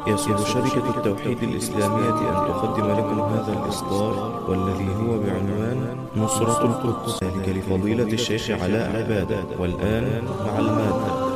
يسر شركة التوحيد الإسلامية أن تقدم لكم هذا الإصدار والذي هو بعنوان نصرة القدس ذلك لفضيلة الشيخ علاء عبادة والآن مع المادة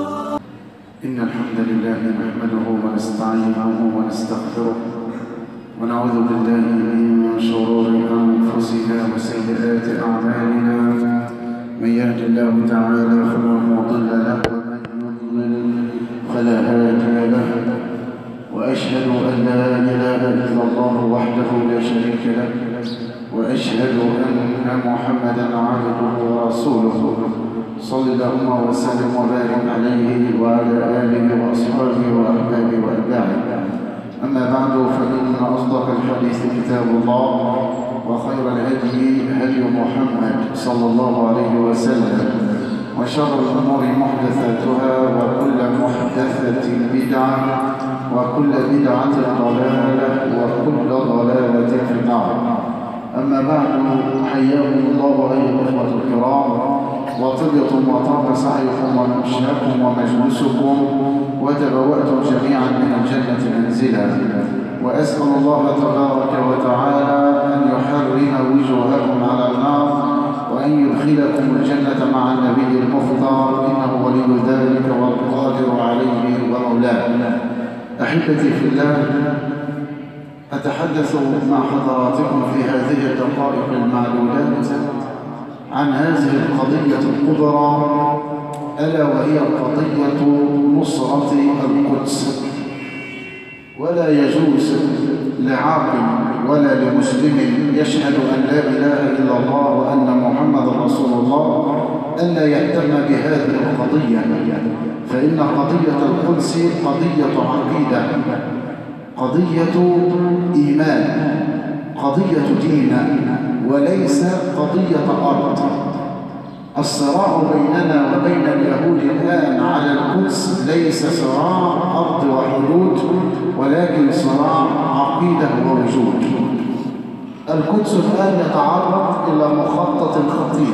إن الحمد لله نحمده ونستعينه ونستغفره ونعوذ بالله من شرور أنفسنا وسيئات أعمالنا من يهد الله تعالى فهو مضل له ومن يضلل فلا هادي له وأشهد أن لا إله إلا الله وحده لا شريك له وأشهد أن محمدا عبده ورسوله صل اللهم وسلم وبارك عليه وعلى آله وأصحابه وأحبابه وأتباعه أما بعد فإن أصدق الحديث كتاب الله وخير الهدي هدي محمد صلى الله عليه وسلم وشر الأمور محدثاتها وكل محدثة بدعة وكل بدعة ضلالة وكل ضلالة في النار أما بعد حياكم الله أيها الإخوة الكرام وطبتم وطاب سعيكم وممشاكم ومجلسكم وتبوأتم جميعا من الجنة منزلا وأسأل الله تبارك وتعالى أن يحرم وجوهكم على النار وأن يدخلكم الجنة مع النبي المختار إنه ولي ذلك والقادر عليه ومولاه أحبتي في الله أتحدث مع حضراتكم في هذه الدقائق المعلولات عن هذه القضية الكبرى ألا وهي قضية نصرة القدس ولا يجوز لعاقل ولا لمسلم يشهد أن لا إله إلا الله وأن محمد رسول الله ألا يهتم بهذه القضية فإن قضية القدس قضية عقيدة قضية إيمان قضية دين وليس قضية أرض الصراع بيننا وبين اليهود الآن على القدس ليس صراع أرض وحدود ولكن صراع عقيدة ووجود القدس الآن يتعرض إلى مخطط خطير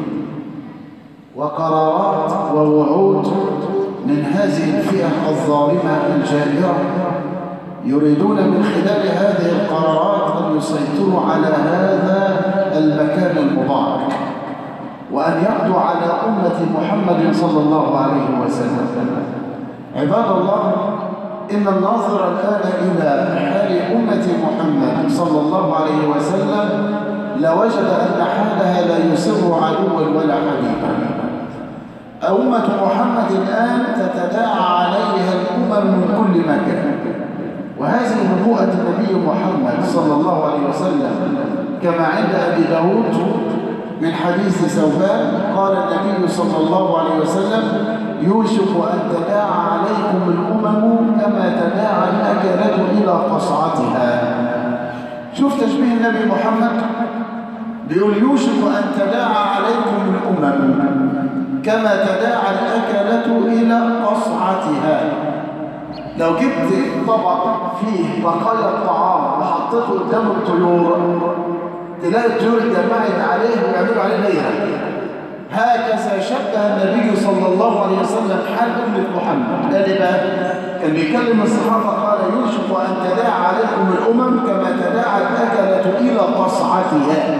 وقرارات ووعود من هذه الفئة الظالمة الجائرة يريدون من خلال هذه القرارات أن يسيطروا على هذا المكان المبارك وأن يقضوا على أمة محمد صلى الله عليه وسلم عباد الله إن الناظر الآن إلى حال أمة محمد صلى الله عليه وسلم لوجد أن حالها لا يسر عدوا ولا حبيبا أمة محمد الآن تتداعى عليها الأمم من كل مكان وهذه نبوءة النبي محمد صلى الله عليه وسلم كما عند أبي داود من حديث ثوبان قال النبي صلى الله عليه وسلم يوشك أن تداعى عليكم الأمم كما تداعى الأكلة إلى قصعتها شوف تشبيه النبي محمد بيقول يوشك أن تداعى عليكم الأمم كما تداعى الأكلة إلى قصعتها لو جبت طبق فيه بقايا الطعام وحطيته قدام الطيور تلاقي الطيور اتجمعت عليه ويعملوا عليه ليلة هكذا شبه النبي صلى الله عليه وسلم حال أمة محمد قال بقى كان بيكلم الصحابة قال يوشك أن تداعى عليكم الأمم كما تداعى الأكلة إلى قصعتها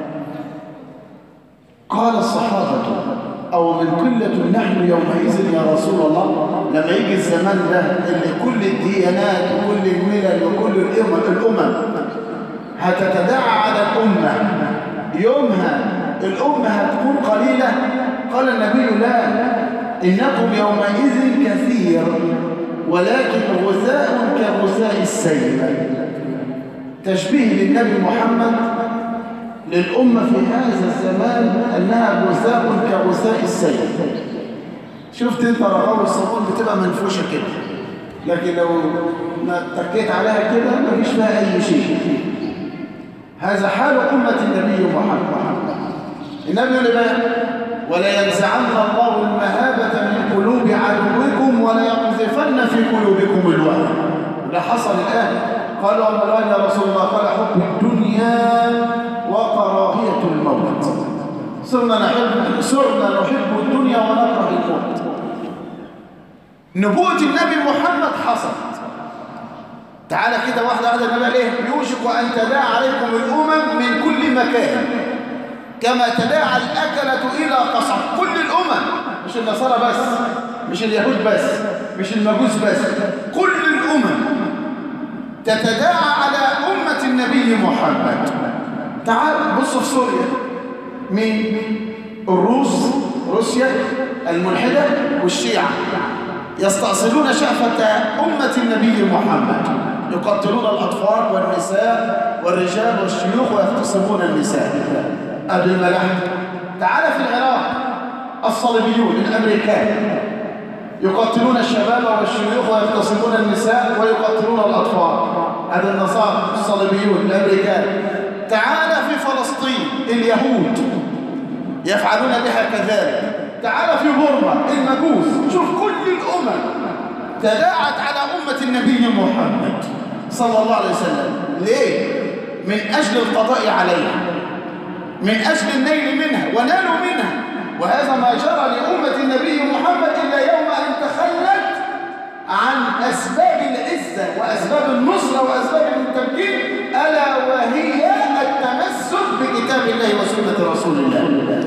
قال الصحابة أو من قلة نحن يومئذ يا رسول الله لما يجي الزمان ده اللي كل الديانات وكل الملل وكل الأمم هتتداعى على الأمة يومها الأمة هتكون قليلة قال النبي لا إنكم يومئذ كثير ولكن غثاء كغثاء السيل تشبيه للنبي محمد للأمة في هذا الزمان أنها غثاء كغثاء السيل شفت انت رغاوي الصابون بتبقى منفوشة كده لكن لو ما اتكيت عليها كده مفيش فيها أي شيء هذا حال أمة النبي محمد النبي يقول بقى ولا ينزعن الله المهابة من قلوب عدوكم ولا يقذفن في قلوبكم الوهن ده حصل الآن قالوا أمران يا رسول الله قال حب الدنيا وكراهية الموت صرنا نحب صرنا نحب الدنيا ونكره الموت نبوة النبي محمد حصلت تعالى كده واحدة واحدة النبي قال ايه يوشك أن تداعى عليكم الأمم من كل مكان كما تداعى الأكلة إلى قصب كل الأمم مش النصارى بس مش اليهود بس مش المجوس بس كل الأمم تتداعى على أمة النبي محمد تعال بصوا في سوريا مين الروس روسيا الملحدة والشيعة يستأصلون شأفة أمة النبي محمد يقتلون الأطفال والنساء والرجال والشيوخ ويغتصبون النساء أهل الملاحدة تعال في العراق الصليبيون الأمريكان يقتلون الشباب والشيوخ ويغتصبون النساء ويقتلون الأطفال هذا النصارى الصليبيون الأمريكان تعال في فلسطين اليهود يفعلون بها كذلك تعال في بورما المجوس شوف كل الأمم تداعت على أمة النبي محمد صلى الله عليه وسلم ليه؟ من أجل القضاء عليها من أجل النيل منها ونالوا منها وهذا ما جرى لأمة النبي محمد إلا يوم أن تخلت عن أسباب العزة وأسباب النصرة وأسباب التمكين ألا وهي التمسك بكتاب الله وسنة رسول الله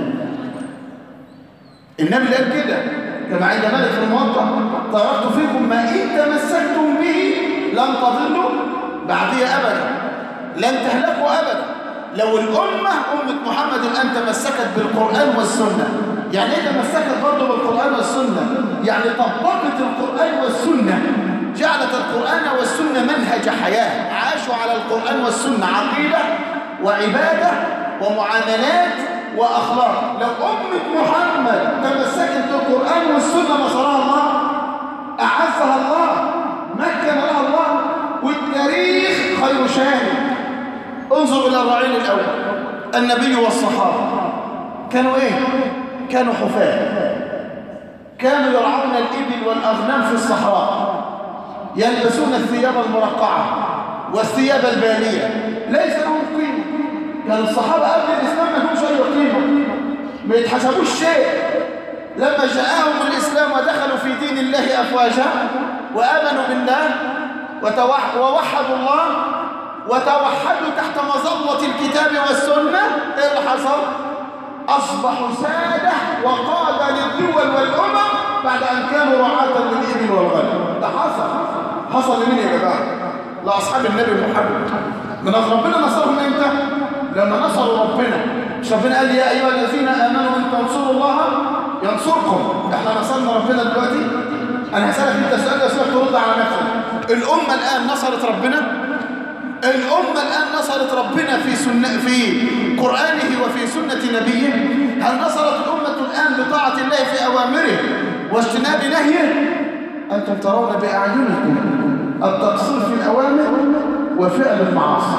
النبي قال كده كما عند مالك في الموطأ تركت فيكم ما إن تمسكتم به لن تضلوا بعدي أبدا لن تهلكوا أبدا لو الأمة أمة محمد الآن تمسكت بالقرآن والسنة يعني ايه تمسكت برضه بالقرآن والسنة يعني طبقت القرآن والسنة جعلت القرآن والسنة منهج حياة عاشوا على القرآن والسنة عقيدة وعبادة ومعاملات وأخلاق لو أمة محمد تمسكت بالقرآن والسنة نصرها الله أعزها الله مكن لها الله والتاريخ خير شاهد انظر إلى الرعيل الأول النبي والصحابة كانوا إيه؟ كانوا حفاة كانوا يرعون الإبل والأغنام في الصحراء يلبسون الثياب المرقعة والثياب البالية ليس لهم قيمة كان الصحابة قبل الإسلام ما لهمش أي قيمة ما يتحسبوش شيء لما جاءهم الإسلام ودخلوا في دين الله أفواجا وآمنوا بالله ووحدوا الله وتوحدوا تحت مظلة الكتاب والسنة ايه اللي حصل؟ أصبحوا سادة وقادة للدول والأمم بعد أن كانوا رعاة للإبل والغنم ده حصل حصل لمين يا جماعة؟ لأصحاب النبي محمد من ربنا نصرهم امتى؟ لما نصروا ربنا مش ربنا قال يا أيها الذين آمنوا إن تنصروا الله ينصركم احنا نصرنا ربنا دلوقتي أنا هسألك أنت سؤال أسألك ترد على نفسك الأمة الآن نصرت ربنا الأمة الآن نصرت ربنا في سنة في قرآنه وفي سنة نبيه هل نصرت الأمة الآن بطاعة الله في أوامره واجتناب نهيه أنتم ترون بأعينكم التقصير في الأوامر وفعل المعاصي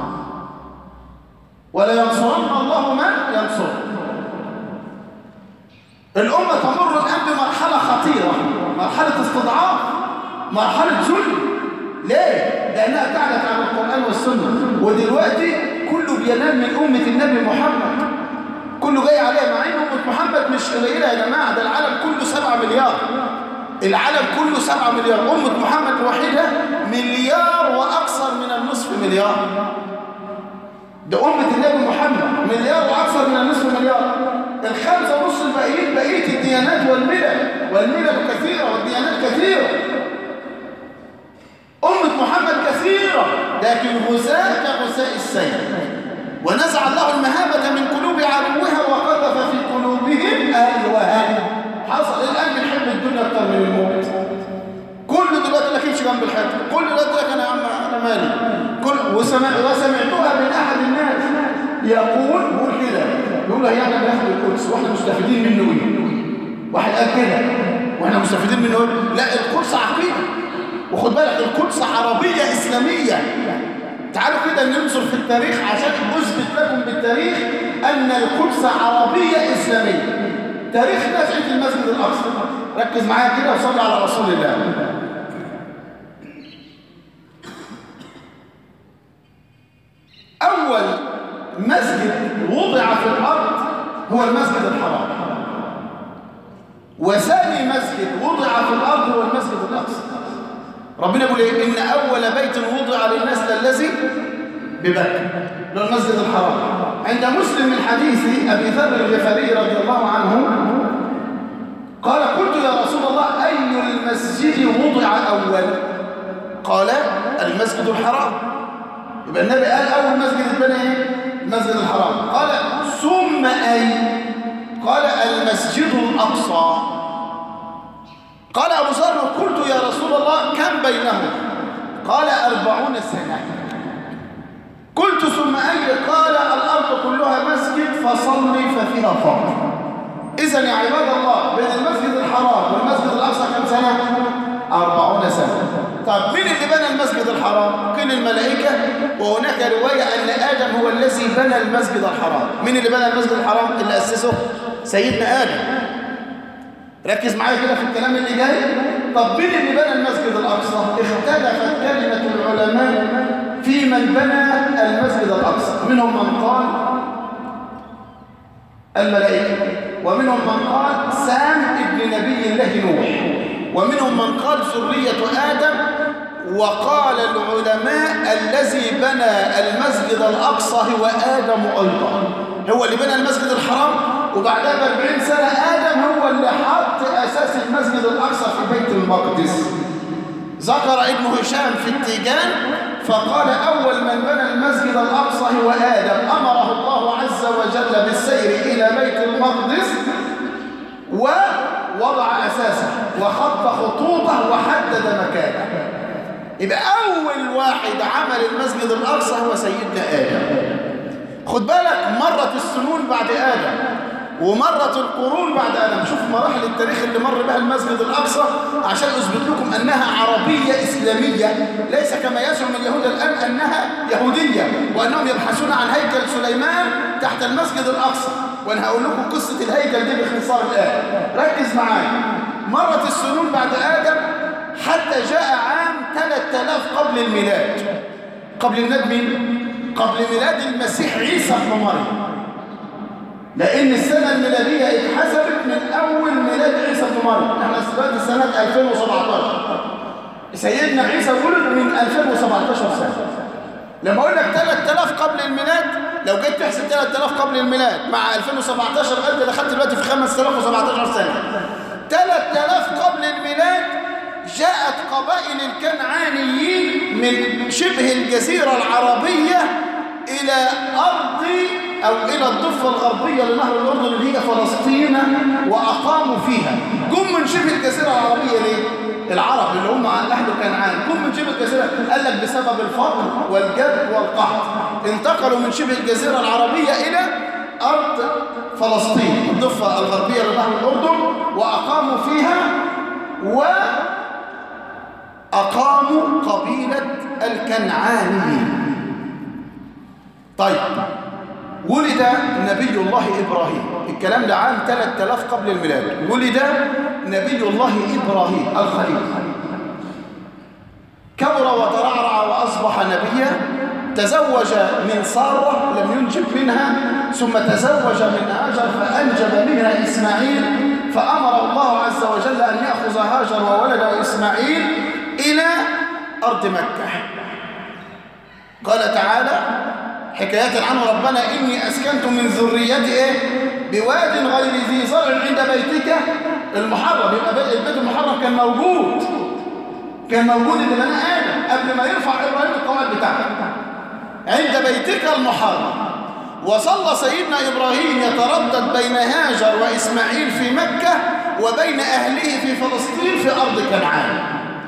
ولا ينصرن الله من ينصر الأمة تمر الآن بمرحلة خطيرة مرحلة استضعاف مرحلة ذل ليه؟ لأنها تعلت عن القرآن والسنة ودلوقتي كله بينام من أمة النبي محمد كله جاي عليها مع إن أمة محمد مش قليلة يا جماعة ده العالم كله سبعة مليار العالم كله سبعة مليار أمة محمد الوحيدة مليار وأكثر من النصف مليار ده أمة النبي محمد مليار وأكثر من النصف مليار الخمسة ونص الباقيين بقية الديانات والملل والملل كثيرة والديانات كثيرة أمة محمد كثيرة لكن غزاة كغزاء السيل ونزع الله المهابة من قلوب عدوها وقذف في قلوبهم الوهن حصل الآن بنحب الدنيا أكتر من الموت كل دلوقتي لك يمشي جنب الحيط كل دلوقتي لك أنا يا عم أنا مالي كل وسمع وسمعتها من أحد الناس يقول يقول كده يقول له يعني بناخد القدس واحنا مستفيدين منه ايه واحد قال كده واحنا مستفيدين منه ايه لا القدس عقيده وخد بالك القدس عربية إسلامية تعالوا كده ننظر في التاريخ عشان أثبت لكم بالتاريخ أن القدس عربية إسلامية تاريخ نشأة المسجد الأقصى ركز معايا كده وصلي على رسول الله أول مسجد وضع في الأرض هو المسجد الحرام وثاني مسجد وضع في الأرض هو المسجد الأقصى ربنا يقول ايه ان اول بيت وضع للناس للذي ببكة لو المسجد الحرام عند مسلم من حديث ابي ذر الغفاري رضي الله عنه قال قلت يا رسول الله اي المسجد وضع اول قال المسجد الحرام يبقى النبي قال اول مسجد اتبنى ايه المسجد الحرام قال ثم اي قال المسجد الاقصى قال أبو ذر قلت يا رسول الله كم بينهم قال أربعون سنة قلت ثم أي قال الأرض كلها مسجد فصلي ففيها فرض إذا يا عباد الله بين المسجد الحرام والمسجد الأقصى كم سنة؟ أربعون سنة طب مين اللي بنى المسجد الحرام؟ كل الملائكة وهناك رواية أن آدم هو الذي بنى المسجد الحرام مين اللي بنى المسجد الحرام؟ اللي أسسه؟ سيدنا آدم ركز معايا كده في الكلام اللي جاي طب مين اللي بنى المسجد الأقصى اختلفت كلمة العلماء في من بنى المسجد الأقصى منهم من قال الملائكة ومنهم من قال سام ابن نبي الله نوح ومنهم من قال ذرية آدم وقال العلماء الذي بنى المسجد الأقصى هو آدم أيضا هو اللي بنى المسجد الحرام وبعدها ب 40 سنة آدم هو اللي حط أساس المسجد الأقصى في بيت المقدس ذكر ابن هشام في التيجان فقال أول من بنى المسجد الأقصى هو آدم أمره الله عز وجل بالسير إلى بيت المقدس ووضع أساسه وخط خطوطه وحدد مكانه يبقى أول واحد عمل المسجد الأقصى هو سيدنا آدم خد بالك مرت السنون بعد آدم ومرت القرون بعد آدم شوف مراحل التاريخ اللي مر بها المسجد الأقصى عشان أثبت لكم أنها عربية إسلامية ليس كما يزعم اليهود الآن أنها يهودية وأنهم يبحثون عن هيكل سليمان تحت المسجد الأقصى وأنا هقول لكم قصة الهيكل دي باختصار الآن ركز معايا مرت السنون بعد آدم حتى جاء عام 3000 قبل الميلاد قبل الميلاد مين؟ قبل ميلاد المسيح عيسى ابن مريم لأن السنة الميلادية اتحسبت من أول ميلاد عيسى ابن مريم احنا دلوقتي سنة 2017 سيدنا عيسى ولد من 2017 سنة لما أقول لك 3000 قبل الميلاد لو جيت تحسب 3000 قبل الميلاد مع 2017 أنت دخلت دلوقتي في 5017 سنة 3000 قبل الميلاد جاءت قبائل الكنعانيين من شبه الجزيرة العربية إلى أرض أو إلى الضفة الغربية لنهر الأردن اللي هي فلسطين وأقاموا فيها جم من شبه الجزيرة العربية ليه؟ العرب اللي هم أهل كنعان جم من شبه الجزيرة قال لك بسبب الفقر والجد والقحط انتقلوا من شبه الجزيرة العربية إلى أرض فلسطين الضفة الغربية لنهر الأردن وأقاموا فيها وأقاموا قبيلة الكنعانيين طيب ولد نبي الله إبراهيم الكلام ده عام 3000 قبل الميلاد ولد نبي الله إبراهيم الخليل كبر وترعرع وأصبح نبيا تزوج من سارة لم ينجب منها ثم تزوج من هاجر فأنجب منها إسماعيل فأمر الله عز وجل أن يأخذ هاجر وولده إسماعيل إلى أرض مكة قال تعالى حكايات عنه ربنا إني أسكنت من ذريتي إيه؟ بواد غير ذي زرع عند بيتك المحرم يبقى البيت المحرم كان موجود كان موجود اللي بنى آدم قبل ما يرفع إبراهيم القواعد بتاعته عند بيتك المحرم وصلى سيدنا إبراهيم يتردد بين هاجر وإسماعيل في مكة وبين أهله في فلسطين في أرض كنعان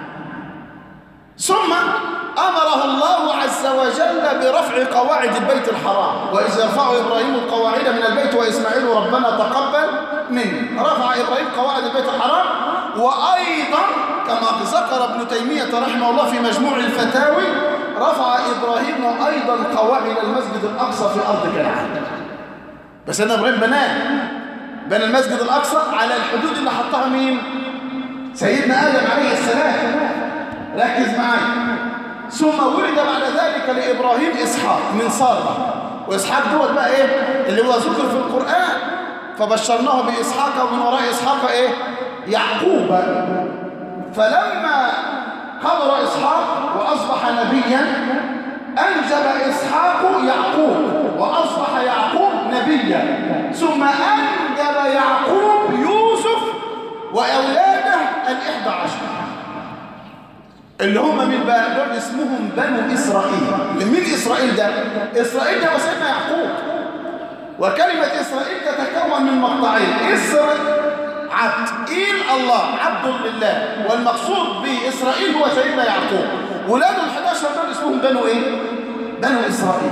ثم أمره الله عز وجل برفع قواعد البيت الحرام وإذ يرفع إبراهيم القواعد من البيت وإسماعيل ربنا تقبل منه رفع إبراهيم قواعد البيت الحرام وأيضا كما ذكر ابن تيمية رحمه الله في مجموع الفتاوي رفع إبراهيم أيضا قواعد المسجد الأقصى في أرض كنعان بس أنا إبراهيم بناه بنى المسجد الأقصى على الحدود اللي حطها مين؟ سيدنا آدم عليه السلام ركز معايا ثم ولد بعد ذلك لإبراهيم إسحاق من سارة وإسحاق دوت بقى إيه اللي هو ذكر في القرآن فبشرناه بإسحاق ومن وراء إسحاق إيه يعقوب فلما قبر إسحاق وأصبح نبيا أنجب إسحاق يعقوب وأصبح يعقوب نبيا ثم أنجب يعقوب يوسف وأولاده الإحدى عشر اللي هم من بقى دول اسمهم بنو إسرائيل من إسرائيل ده إسرائيل ده وسيدنا يعقوب وكلمة إسرائيل تتكون من مقطعين إسر عبد إيل الله عبد لله والمقصود بإسرائيل هو سيدنا يعقوب ولاده ال11 دول اسمهم بنو إيه؟ بنو إسرائيل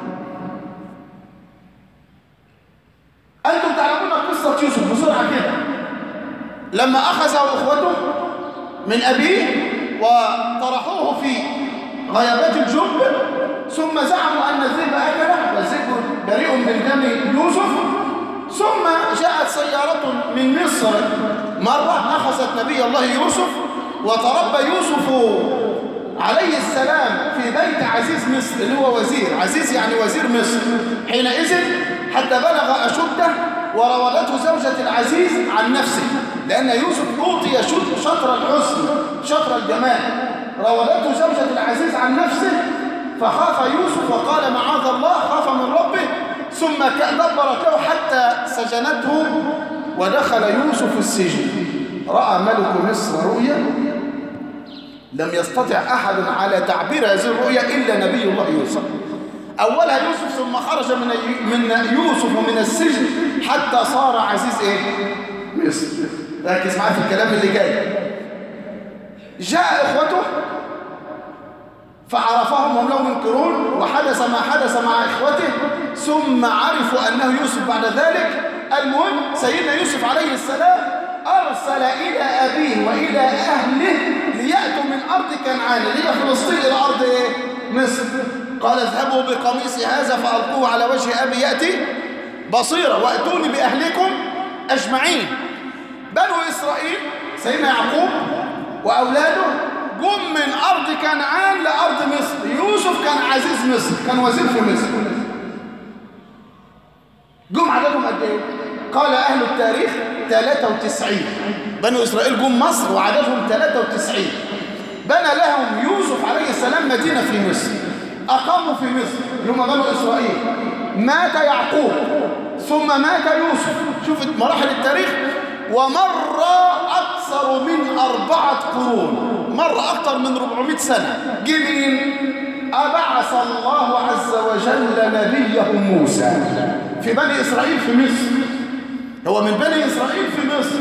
أنتم تعلمون قصة يوسف بسرعة كده لما أخذه أخوته من أبيه وطرحوه في غيابات الجب ثم زعموا أن الذئب أكله والذئب بريء من دم يوسف ثم جاءت سيارة من مصر مرة أخذت نبي الله يوسف وتربى يوسف عليه السلام في بيت عزيز مصر اللي هو وزير عزيز يعني وزير مصر حينئذ حتى بلغ أشده وراودته زوجة العزيز عن نفسه لأن يوسف أوطي شطر الحسن شطر الجمال راودته زوجة العزيز عن نفسه فخاف يوسف وقال معاذ الله خاف من ربه ثم دبرت له حتى سجنته ودخل يوسف السجن رأى ملك مصر رؤيا لم يستطع أحد على تعبير هذه الرؤيا إلا نبي الله يوسف أولها يوسف ثم خرج من من يوسف من السجن حتى صار عزيز إيه؟ مصر ركز معايا في الكلام اللي جاي جاء إخوته فعرفهم هم لهم منكرون وحدث ما حدث مع إخوته ثم عرفوا أنه يوسف بعد ذلك المهم سيدنا يوسف عليه السلام أرسل إلى أبيه وإلى أهله ليأتوا من أرض كنعان اللي هي فلسطين إلى أرض إيه؟ مصر قال اذهبوا بقميص هذا فألقوه على وجه أبي يأتي بصيرة وأتوني بأهلكم أجمعين بنو إسرائيل سيدنا يعقوب وأولاده جم من أرض كنعان لأرض مصر يوسف كان عزيز مصر كان وزير في مصر جم عددهم قد ايه قال أهل التاريخ 93 بنو إسرائيل جم مصر وعددهم 93 بنى لهم يوسف عليه السلام مدينة في مصر أقاموا في مصر اللي هم بنو إسرائيل مات يعقوب ثم مات يوسف شوف مراحل التاريخ ومر أكثر من أربعة قرون مر أكثر من 400 سنة جه مين؟ أبعث الله عز وجل نبيه موسى في بني إسرائيل في مصر هو من بني إسرائيل في مصر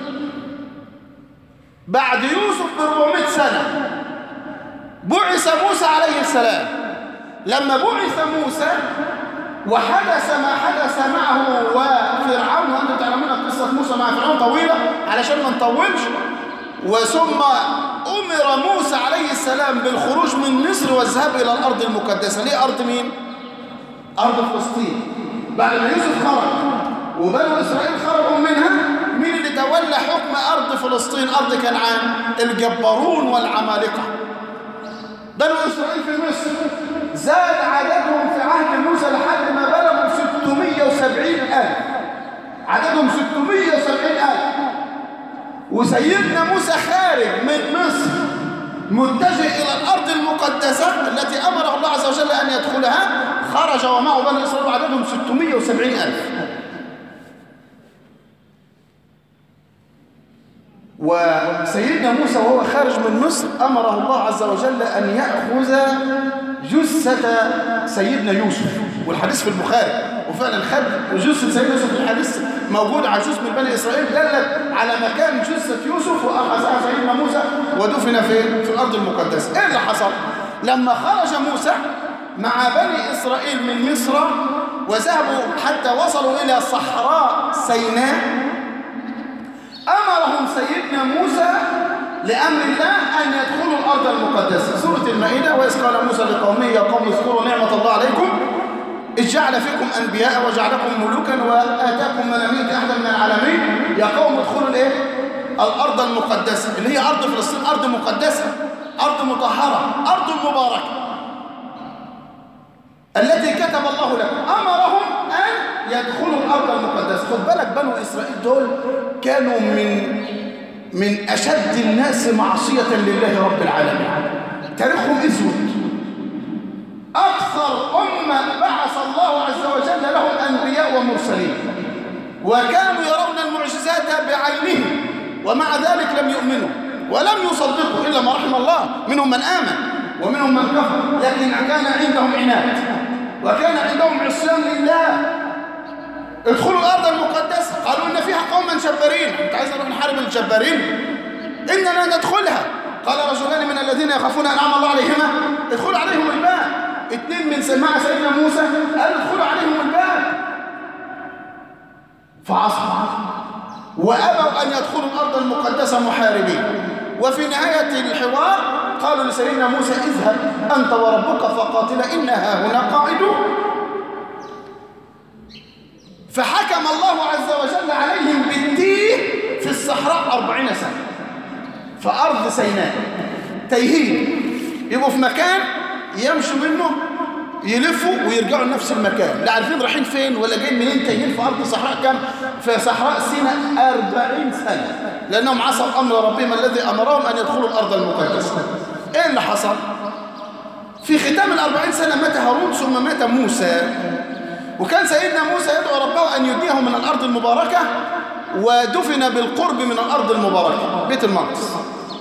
بعد يوسف ب 400 سنة بعث موسى عليه السلام لما بعث موسى وحدث ما حدث معه وفرعون وأنتم تعلمون قصة موسى مع فرعون طويلة علشان ما نطولش وثم أمر موسى عليه السلام بالخروج من مصر والذهاب إلى الأرض المقدسة ليه أرض مين؟ أرض فلسطين بعد ما يوسف خرج وبنو إسرائيل خرجوا منها مين اللي تولى حكم أرض فلسطين أرض كنعان الجبارون والعمالقة بنو إسرائيل في مصر زاد عددهم في عهد موسى لحد ما بلغوا 670 ألف عددهم 670 ألف وسيدنا موسى خارج من مصر متجه إلى الأرض المقدسة التي أمره الله عز وجل أن يدخلها خرج ومعه بني إسرائيل عددهم 670 ألف وسيدنا موسى وهو خارج من مصر أمره الله عز وجل أن يأخذ جثة سيدنا يوسف والحديث في البخاري وفعلا خد جثة سيدنا يوسف الحديث موجود عجوز من بني إسرائيل دلت على مكان جثة يوسف وأخذها سيدنا موسى ودفن في في الأرض المقدسة إيه اللي حصل؟ لما خرج موسى مع بني إسرائيل من مصر وذهبوا حتى وصلوا إلى صحراء سيناء أمرهم سيدنا موسى لأمر الله أن يدخلوا الأرض المقدسة سورة المائدة وإذ قال موسى لقومه يا قوم اذكروا نعمة الله عليكم إذ جعل فيكم أنبياء وجعلكم ملوكا وآتاكم منامية أحدا من العالمين يا قوم ادخلوا الإيه؟ الأرض المقدسة اللي هي أرض فلسطين أرض مقدسة أرض مطهرة أرض مباركة التي كتب الله لكم أمرهم أن يدخلوا الأرض المقدسة خد بالك بنو إسرائيل دول كانوا من من أشد الناس معصية لله رب العالمين تاريخهم اسود أكثر أمة بعث الله عز وجل لهم أنبياء ومرسلين وكانوا يرون المعجزات بعينهم ومع ذلك لم يؤمنوا ولم يصدقوا إلا ما رحم الله منهم من آمن ومنهم من كفر لكن كان عندهم عناد وكان عندهم عصيان لله ادخلوا الأرض المقدسة قالوا إن فيها قوما جبارين أنت عايز نروح نحارب الجبارين إننا ندخلها قال رجلان من الذين يخافون أنعم الله عليهما ادخلوا عليهم الباب اثنين من سماع سيدنا موسى قال ادخلوا عليهم الباب فعصوا وأبوا أن يدخلوا الأرض المقدسة محاربين وفي نهاية الحوار قالوا لسيدنا موسى اذهب أنت وربك فقاتل إنها هنا قاعدون فحكم الله عز وجل عليهم بالتيه في الصحراء أربعين سنة في أرض سيناء تيهين يبقوا في مكان يمشوا منه يلفوا ويرجعوا لنفس المكان لا عارفين رايحين فين ولا جايين منين تايهين في أرض صحراء كام في صحراء سيناء أربعين سنة لأنهم عصوا أمر ربهم الذي أمرهم أن يدخلوا الأرض المقدسة إيه اللي حصل؟ في ختام الأربعين سنة مات هارون ثم مات موسى وكان سيدنا موسى يدعو ربه أن يدنيه من الأرض المباركة ودفن بالقرب من الأرض المباركة بيت المقدس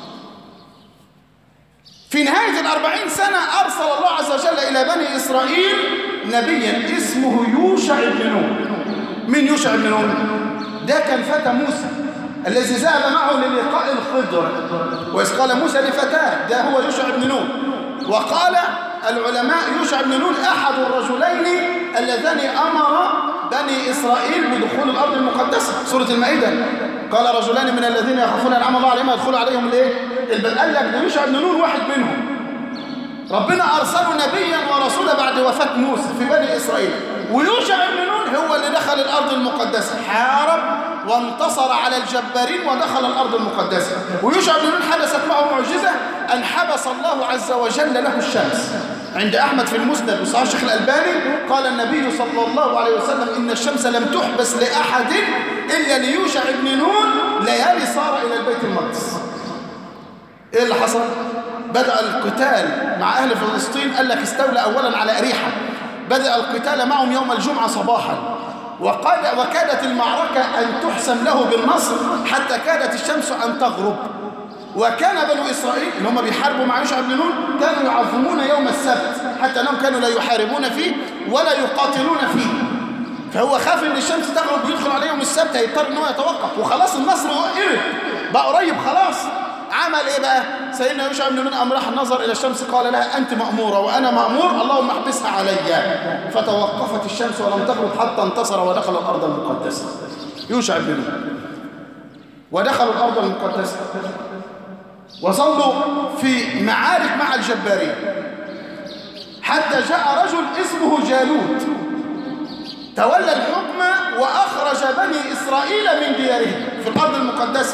في نهاية الأربعين سنة أرسل الله عز وجل إلى بني إسرائيل نبيا اسمه يوشع بن نون من يوشع بن نون؟ ده كان فتى موسى الذي ذهب معه للقاء الخضر وإذ قال موسى لفتاه ده هو يوشع بن نون وقال العلماء يوشع بن نون أحد الرجلين اللذان أمر بني إسرائيل بدخول الأرض المقدسة سورة المائدة قال رجلان من الذين يخافون أنعم الله عليهم يدخلوا عليهم الايه؟ البل قال لك ده يوشع بن نون واحد منهم ربنا أرسله نبيا ورسولا بعد وفاة موسى في بني إسرائيل ويوشع بن نون هو اللي دخل الأرض المقدسة حارب وانتصر على الجبارين ودخل الأرض المقدسة ويوشع بن نون حدثت معه معجزة أن حبس الله عز وجل له الشمس عند أحمد في المسند وصحيح الشيخ الألباني قال النبي صلى الله عليه وسلم إن الشمس لم تحبس لأحد إلا ليوشع بن نون ليالي صار إلى البيت المقدس إيه اللي حصل؟ بدأ القتال مع أهل فلسطين قال لك استولى أولا على أريحة بدأ القتال معهم يوم الجمعة صباحا وقاد وكادت المعركة أن تحسم له بالنصر حتى كادت الشمس أن تغرب وكان بنو إسرائيل اللي هم بيحاربوا مع يوشع بن نون كانوا يعظمون يوم السبت حتى أنهم كانوا لا يحاربون فيه ولا يقاتلون فيه فهو خاف ان الشمس تغرب ويدخل عليهم السبت هيضطر ان هو يتوقف وخلاص النصر قرب بقى قريب خلاص عمل ايه بقى سيدنا يوشع بن نون قام راح النظر الى الشمس قال لها انت ماموره وانا مامور اللهم احبسها علي فتوقفت الشمس ولم تغرب حتى انتصر ودخل الارض المقدسه يوشع بن نون ودخلوا الارض المقدسه وصلوا في معارك مع الجبارين حتى جاء رجل اسمه جالوت تولى الحكم وأخرج بني إسرائيل من ديارهم في الأرض المقدسة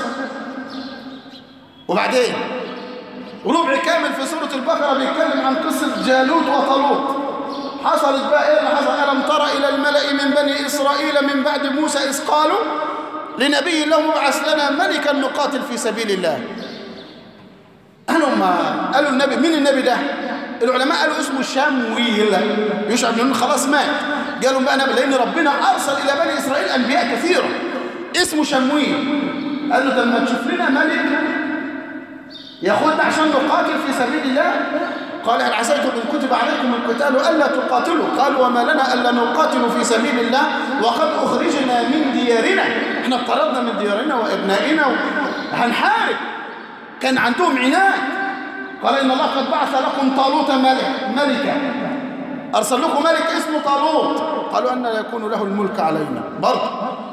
وبعدين ربع كامل في سورة البقرة بيتكلم عن قصة جالوت وطالوت حصلت بقى ايه اللي حصل ألم ترى إلى الملأ من بني إسرائيل من بعد موسى إذ قالوا لنبي لهم ابعث لنا ملكا نقاتل في سبيل الله قالوا ما قالوا النبي مين النبي ده العلماء قالوا اسمه شمويل يوشع بن نون خلاص مات قالوا بقى نبي لان ربنا ارسل الى بني اسرائيل انبياء كثيرا اسمه شمويل قال له لما تشوف لنا ملك ياخدنا عشان نقاتل في سبيل الله قال هل عسيتم ان كتب عليكم القتال الا تقاتلوا قالوا وما لنا الا نقاتل في سبيل الله وقد اخرجنا من ديارنا احنا اطردنا من ديارنا وابنائنا هنحارب كان عندهم عناد قال إن الله قد بعث لكم طالوت ملك ملكا أرسل لكم ملك اسمه طالوت قالوا أن يكون له الملك علينا برضه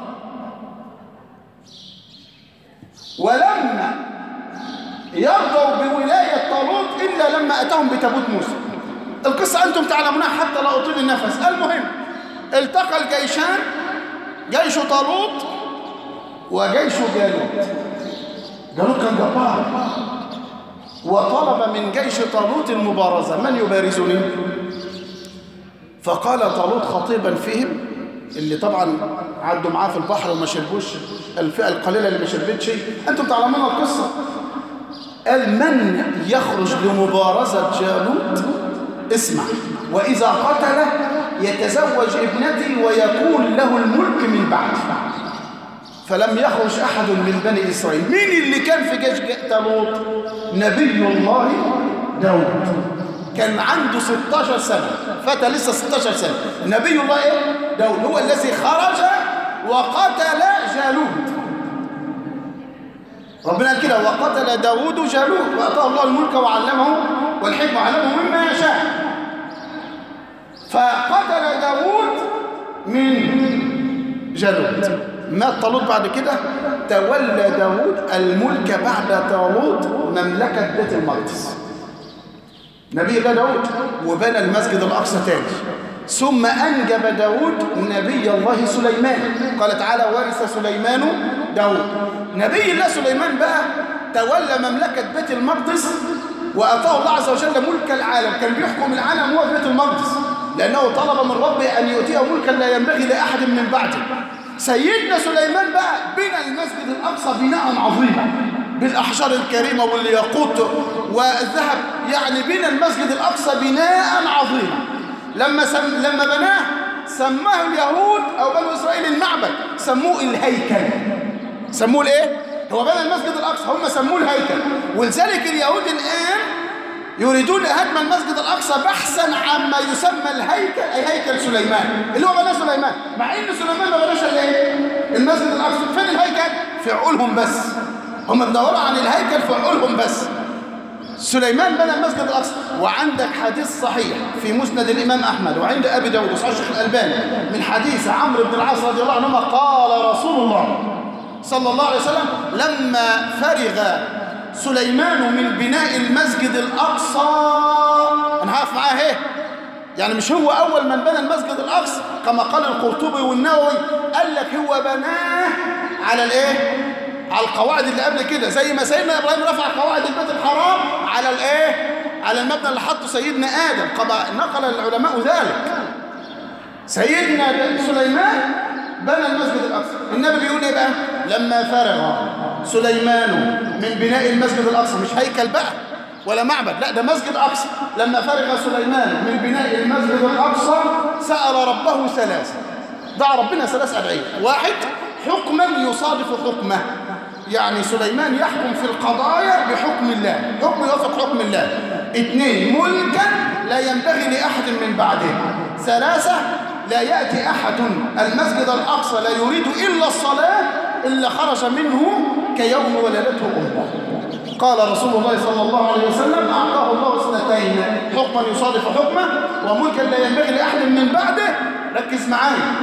ولما يرضوا بولاية طالوت إلا لما أتاهم بتابوت موسى القصة أنتم تعلمونها حتى لا أطيل النفس المهم التقى الجيشان جيش طالوت وجيش جالوت جالوت كان جبار وطلب من جيش طالوت المبارزة من يبارزني فقال طالوت خطيبا فيهم اللي طبعا عدوا معاه في البحر وما شربوش الفئة القليلة اللي ما شربتش أنتم تعلمون القصة قال من يخرج لمبارزة جالوت اسمع وإذا قتل يتزوج ابنتي ويكون له الملك من بعد فلم يخرج أحد من بني إسرائيل مين اللي كان في جيش طالوت نبي الله داود كان عنده 16 سنة فتى لسه 16 سنة نبي الله إيه؟ داود هو الذي خرج وقتل جالوت ربنا قال كده وقتل داود جالوت وأعطاه الله الملك وعلمه والحكمة وعلمه مما يشاء فقتل داود من جالوت مات طالوت بعد كده تولى داود الملك بعد طالوت مملكة بيت المقدس نبي الله داود وبنى المسجد الأقصى تاني ثم أنجب داود نبي الله سليمان قال تعالى ورث سليمان داود نبي الله سليمان بقى تولى مملكة بيت المقدس وأعطاه الله عز وجل ملك العالم كان بيحكم العالم هو بيت المقدس لأنه طلب من ربه أن يؤتيه ملكا لا ينبغي لأحد من بعده سيدنا سليمان بقى بنى المسجد الأقصى بناء عظيما بالأحجار الكريمة والياقوت والذهب يعني بنى المسجد الأقصى بناء عظيما لما سم لما بناه سماه اليهود أو بنو إسرائيل المعبد سموه الهيكل سموه الايه؟ هو بنى المسجد الأقصى هم سموه الهيكل ولذلك اليهود الآن يريدون هدم المسجد الأقصى بحثا عما يسمى الهيكل أي هيكل سليمان اللي هو بناه سليمان مع إن سليمان ما بناش إلا إيه؟ المسجد الأقصى فين الهيكل؟ في عقولهم بس هم بيدوروا عن الهيكل في عقولهم بس سليمان بنى المسجد الأقصى وعندك حديث صحيح في مسند الإمام أحمد وعند أبي داود وصحيح الشيخ الألباني من حديث عمرو بن العاص رضي الله عنهما قال رسول الله صلى الله عليه وسلم لما فرغ سليمان من بناء المسجد الأقصى أنا هقف معاه اهي يعني مش هو أول من بنى المسجد الأقصى كما قال القرطبي والنووي قال لك هو بناه على الايه على القواعد اللي قبل كده زي ما سيدنا إبراهيم رفع قواعد البيت الحرام على الايه على المبنى اللي حطه سيدنا آدم نقل العلماء ذلك سيدنا سليمان بنى المسجد الأقصى النبي بيقول ايه بقى لما فرغ سليمان من بناء المسجد الأقصى مش هيكل بقى ولا معبد لا ده مسجد أقصى لما فرغ سليمان من بناء المسجد الأقصى سأل ربه ثلاثة دعا ربنا ثلاث أدعية واحد حكما يصادف حكمه يعني سليمان يحكم في القضايا بحكم الله حكم يوافق حكم الله اثنين ملكا لا ينبغي لأحد من بعده ثلاثة لا يأتي أحد المسجد الأقصى لا يريد إلا الصلاة إلا خرج منه كيوم ولدته أمه قال رسول الله صلى الله عليه وسلم أعطاه الله سنتين حكما يصادف حكمه وملكا لا ينبغي لأحد من بعده ركز معايا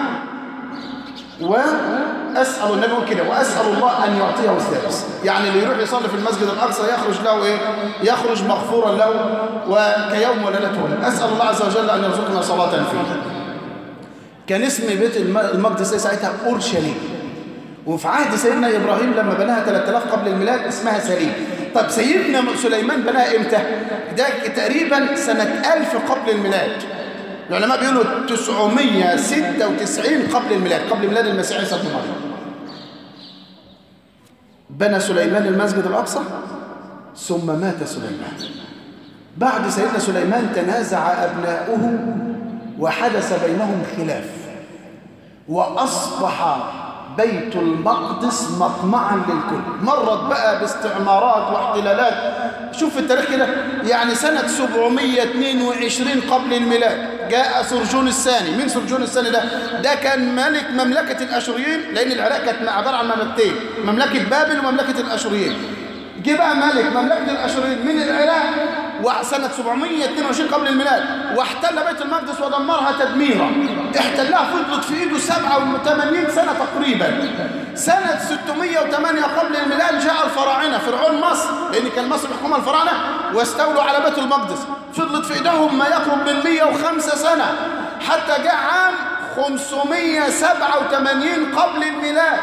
وأسأل النبي يقول كده وأسأل الله أن يعطيه الثالث يعني اللي يروح يصلي في المسجد الأقصى يخرج له إيه يخرج مغفورا له وكيوم ولدته أسأل الله عز وجل أن يرزقنا صلاة فيه كان اسم بيت المقدس ساعتها أورشليم وفي عهد سيدنا إبراهيم لما بناها 3000 قبل الميلاد اسمها سليم طب سيدنا سليمان بناها إمتى؟ ده تقريبا سنة 1000 قبل الميلاد العلماء بيقولوا 996 قبل الميلاد قبل ميلاد المسيح عيسى ابن مريم بنى سليمان المسجد الأقصى ثم مات سليمان بعد سيدنا سليمان تنازع أبناؤه وحدث بينهم خلاف وأصبح بيت المقدس مطمعا للكل مرت بقى باستعمارات واحتلالات شوف في التاريخ كده يعني سنة 722 قبل الميلاد جاء سرجون الثاني مين سرجون الثاني ده ده كان ملك مملكة الأشوريين لأن العراق كانت عبارة عن مملكتين مملكة بابل ومملكة الأشوريين جه بقى ملك مملكة الأشوريين من العراق وسنة 722 قبل الميلاد واحتل بيت المقدس ودمرها تدميرا احتلها فضلت في ايده 87 سنة تقريبا سنة 608 قبل الميلاد جاء الفراعنة فرعون مصر لأن كان مصر بيحكمها الفراعنة واستولوا على بيت المقدس فضلت في ايدهم ما يقرب من 105 سنة حتى جاء عام 587 قبل الميلاد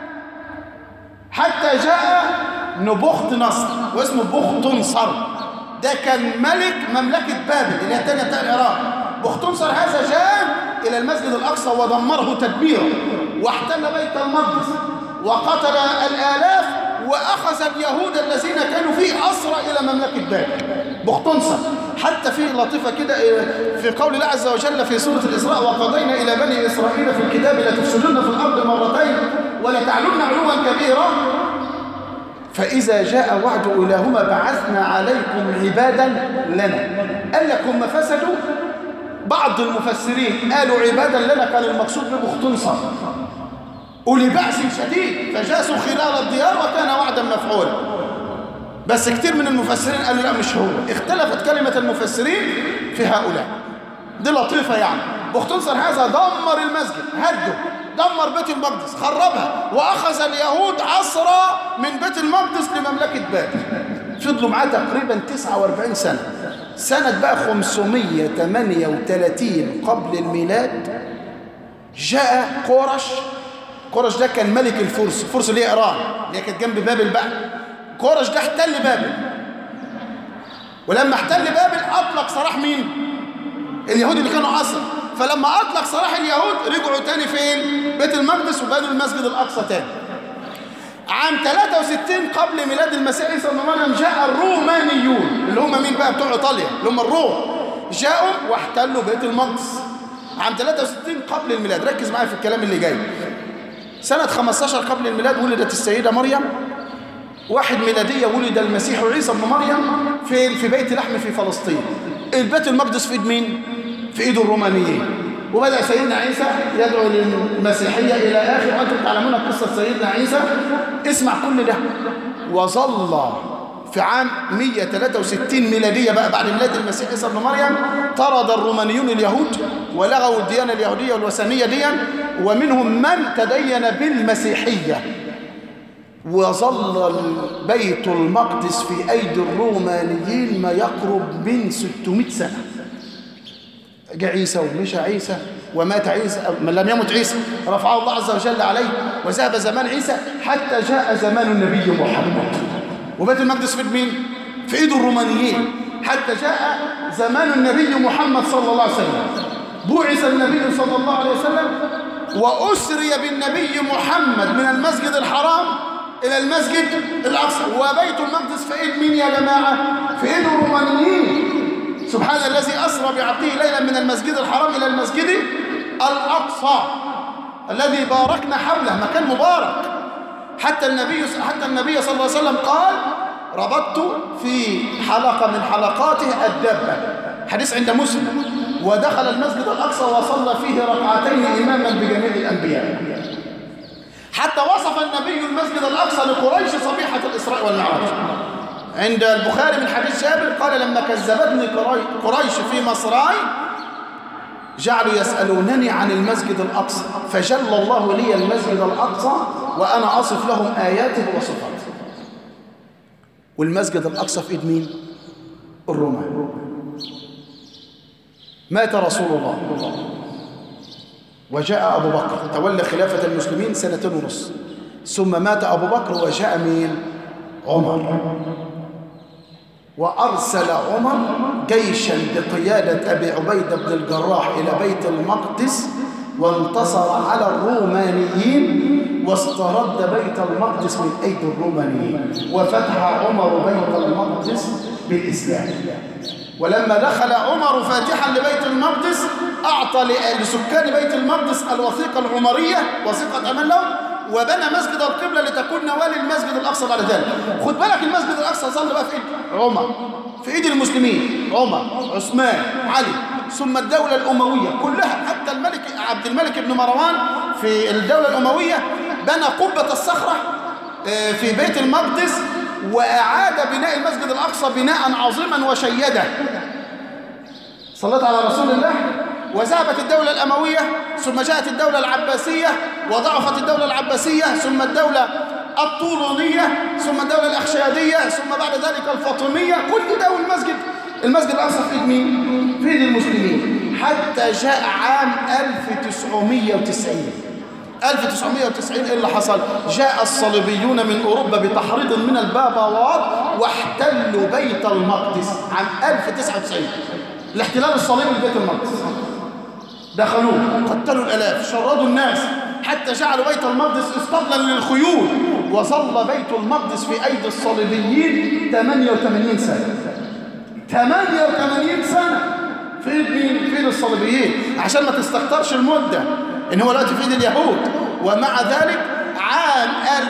حتى جاء نبوخت نصر واسمه بخت نصر ده كان ملك مملكة بابل اللي هي الثانية بتاع العراق بختنصر هذا جاء إلى المسجد الأقصى ودمره تدميرا واحتل بيت المقدس وقتل الآلاف وأخذ اليهود الذين كانوا فيه أسرى إلى مملكة بابل بختنصر حتى في لطيفة كده في قول الله عز وجل في سورة الإسراء وقضينا إلى بني إسرائيل في الكتاب لتفسدن في الأرض مرتين ولتعلن علوا كبيرا فإذا جاء وعد أولاهما بعثنا عليكم عبادا لنا قال لك هم فسدوا بعض المفسرين قالوا عبادا لنا كان المقصود ببختنصر أولي بأس شديد فجاسوا خلال الديار وكان وعدا مفعولا بس كتير من المفسرين قالوا لا مش هو اختلفت كلمة المفسرين في هؤلاء دي لطيفة يعني بختنصر هذا دمر المسجد هده دمر بيت المقدس خربها وأخذ اليهود عصرا من بيت المقدس لمملكة بابل فضلوا معاه تقريبا 49 سنة سنة بقى 538 قبل الميلاد جاء قرش قرش ده كان ملك الفرس الفرس اللي هي إيران اللي هي كانت جنب بابل بقى قرش ده احتل بابل ولما احتل بابل أطلق سراح مين؟ اليهود اللي كانوا عصر فلما أطلق سراح اليهود رجعوا تاني فين؟ بيت المقدس وبنوا المسجد الأقصى تاني عام 63 قبل ميلاد المسيح عيسى ابن مريم جاء الرومانيون اللي هم مين بقى بتوع ايطاليا اللي هم الروم جاءوا واحتلوا بيت المقدس عام 63 قبل الميلاد ركز معايا في الكلام اللي جاي سنة 15 قبل الميلاد ولدت السيدة مريم واحد ميلادية ولد المسيح عيسى ابن مريم في في بيت لحم في فلسطين البيت المقدس في ايد مين؟ في ايد الرومانيين وبدأ سيدنا عيسى يدعو للمسيحية إلى آخر وأنتم تعلمون قصة سيدنا عيسى اسمع كل ده وظل في عام 163 ميلادية بقى بعد ميلاد المسيح عيسى ابن مريم طرد الرومانيون اليهود ولغوا الديانة اليهودية والوثنية دي ومنهم من تدين بالمسيحية وظل بيت المقدس في أيدي الرومانيين ما يقرب من 600 سنة جاء عيسى ومشى عيسى ومات عيسى من لم يمت عيسى رفعه الله عز وجل عليه وذهب زمان عيسى حتى جاء زمان النبي محمد وبيت المقدس في مين؟ في ايد الرومانيين حتى جاء زمان النبي محمد صلى الله عليه وسلم بعث النبي صلى الله عليه وسلم وأسري بالنبي محمد من المسجد الحرام إلى المسجد الأقصى وبيت المقدس في إيد مين يا جماعة؟ في إيد الرومانيين سبحان الذي أسرى بعبده ليلا من المسجد الحرام إلى المسجد الأقصى الذي باركنا حوله مكان مبارك حتى النبي حتى النبي صلى الله عليه وسلم قال ربطت في حلقة من حلقاته الدبة حديث عند مسلم ودخل المسجد الأقصى وصلى فيه ركعتين إماما بجميع الأنبياء حتى وصف النبي المسجد الأقصى لقريش صبيحة الإسراء والمعراج عند البخاري من حديث جابر قال لما كذبتني قريش في مصراي جعلوا يسألونني عن المسجد الأقصى فجل الله لي المسجد الأقصى وأنا أصف لهم آياته وصفاته والمسجد الأقصى في إيد مين؟ الرومان مات رسول الله وجاء أبو بكر تولى خلافة المسلمين سنتين ونص ثم مات أبو بكر وجاء مين؟ عمر وأرسل عمر جيشا بقيادة أبي عبيدة بن الجراح إلى بيت المقدس وانتصر على الرومانيين واسترد بيت المقدس من أيدي الرومانيين وفتح عمر بيت المقدس بالإسلام ولما دخل عمر فاتحا لبيت المقدس أعطى لسكان بيت المقدس الوثيقة العمرية وثيقة أمان لهم وبنى مسجد القبلة لتكون نوال المسجد الأقصى بعد ذلك خد بالك المسجد الأقصى ظل بقى في إيد عمر في إيد المسلمين عمر عثمان علي ثم الدولة الأموية كلها حتى الملك عبد الملك بن مروان في الدولة الأموية بنى قبة الصخرة في بيت المقدس وأعاد بناء المسجد الأقصى بناء عظيما وشيدا صليت على رسول الله وذهبت الدولة الأموية ثم جاءت الدولة العباسية وضعفت الدولة العباسية ثم الدولة الطولونية ثم الدولة الأخشادية ثم بعد ذلك الفاطمية كل ده والمسجد المسجد الأقصى في إيد مين؟ في إيد المسلمين حتى جاء عام 1990 1990 إيه اللي حصل؟ جاء الصليبيون من أوروبا بتحريض من البابوات واحتلوا بيت المقدس عام 1099 الاحتلال الصليبي لبيت المقدس دخلوه قتلوا الألاف شردوا الناس حتى جعلوا بيت المقدس اسطبلا للخيول وظل بيت المقدس في أيدي الصليبيين 88 سنة 88 سنة في ايد مين؟ في ايد الصليبيين عشان ما تستكترش المدة ان هو دلوقتي في ايد اليهود ومع ذلك عام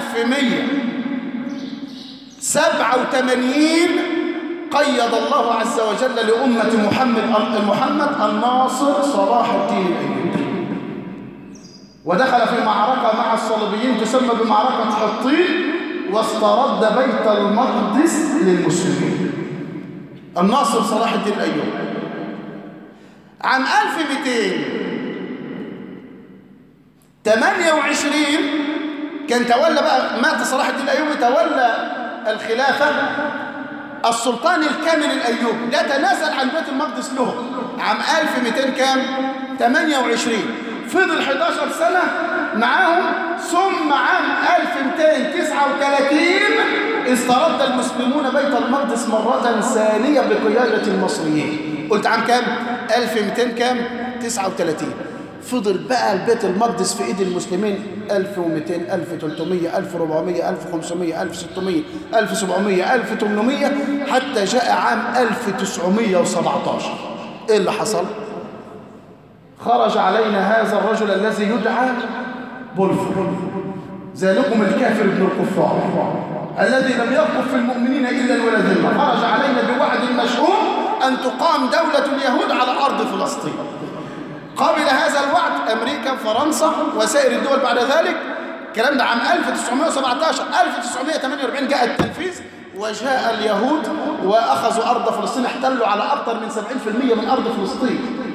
1187 قيض الله عز وجل لأمة محمد محمد الناصر صلاح الدين الأيوبي ودخل في معركة مع الصليبيين تسمى بمعركة حطين واسترد بيت المقدس للمسلمين الناصر صلاح الدين الأيوبي عام 1228 كان تولى بقى مات صلاح الدين الأيوبي تولى الخلافة السلطان الكامل الأيوبي ده تنازل عن بيت المقدس له عام 1200 كام 28 فضل 11 سنة معاهم ثم عام 1239 استرد المسلمون بيت المقدس مرة ثانية بقيادة المصريين قلت عام كام 1200 كام 39 فضل بقى البيت المقدس في ايد المسلمين 1200 1300 1400 1500 1600 1700 1800 حتى جاء عام 1917 ايه اللي حصل خرج علينا هذا الرجل الذي يدعى بلفر ذلكم الكافر ابن الكفار الذي لم يقف في المؤمنين الا الولد خرج علينا بوعد مشهور ان تقام دوله اليهود على ارض فلسطين قبل هذا الوعد أمريكا فرنسا وسائر الدول بعد ذلك الكلام ده عام 1917 1948 جاء التنفيذ وجاء اليهود وأخذوا أرض فلسطين احتلوا على أكثر من 70% من أرض فلسطين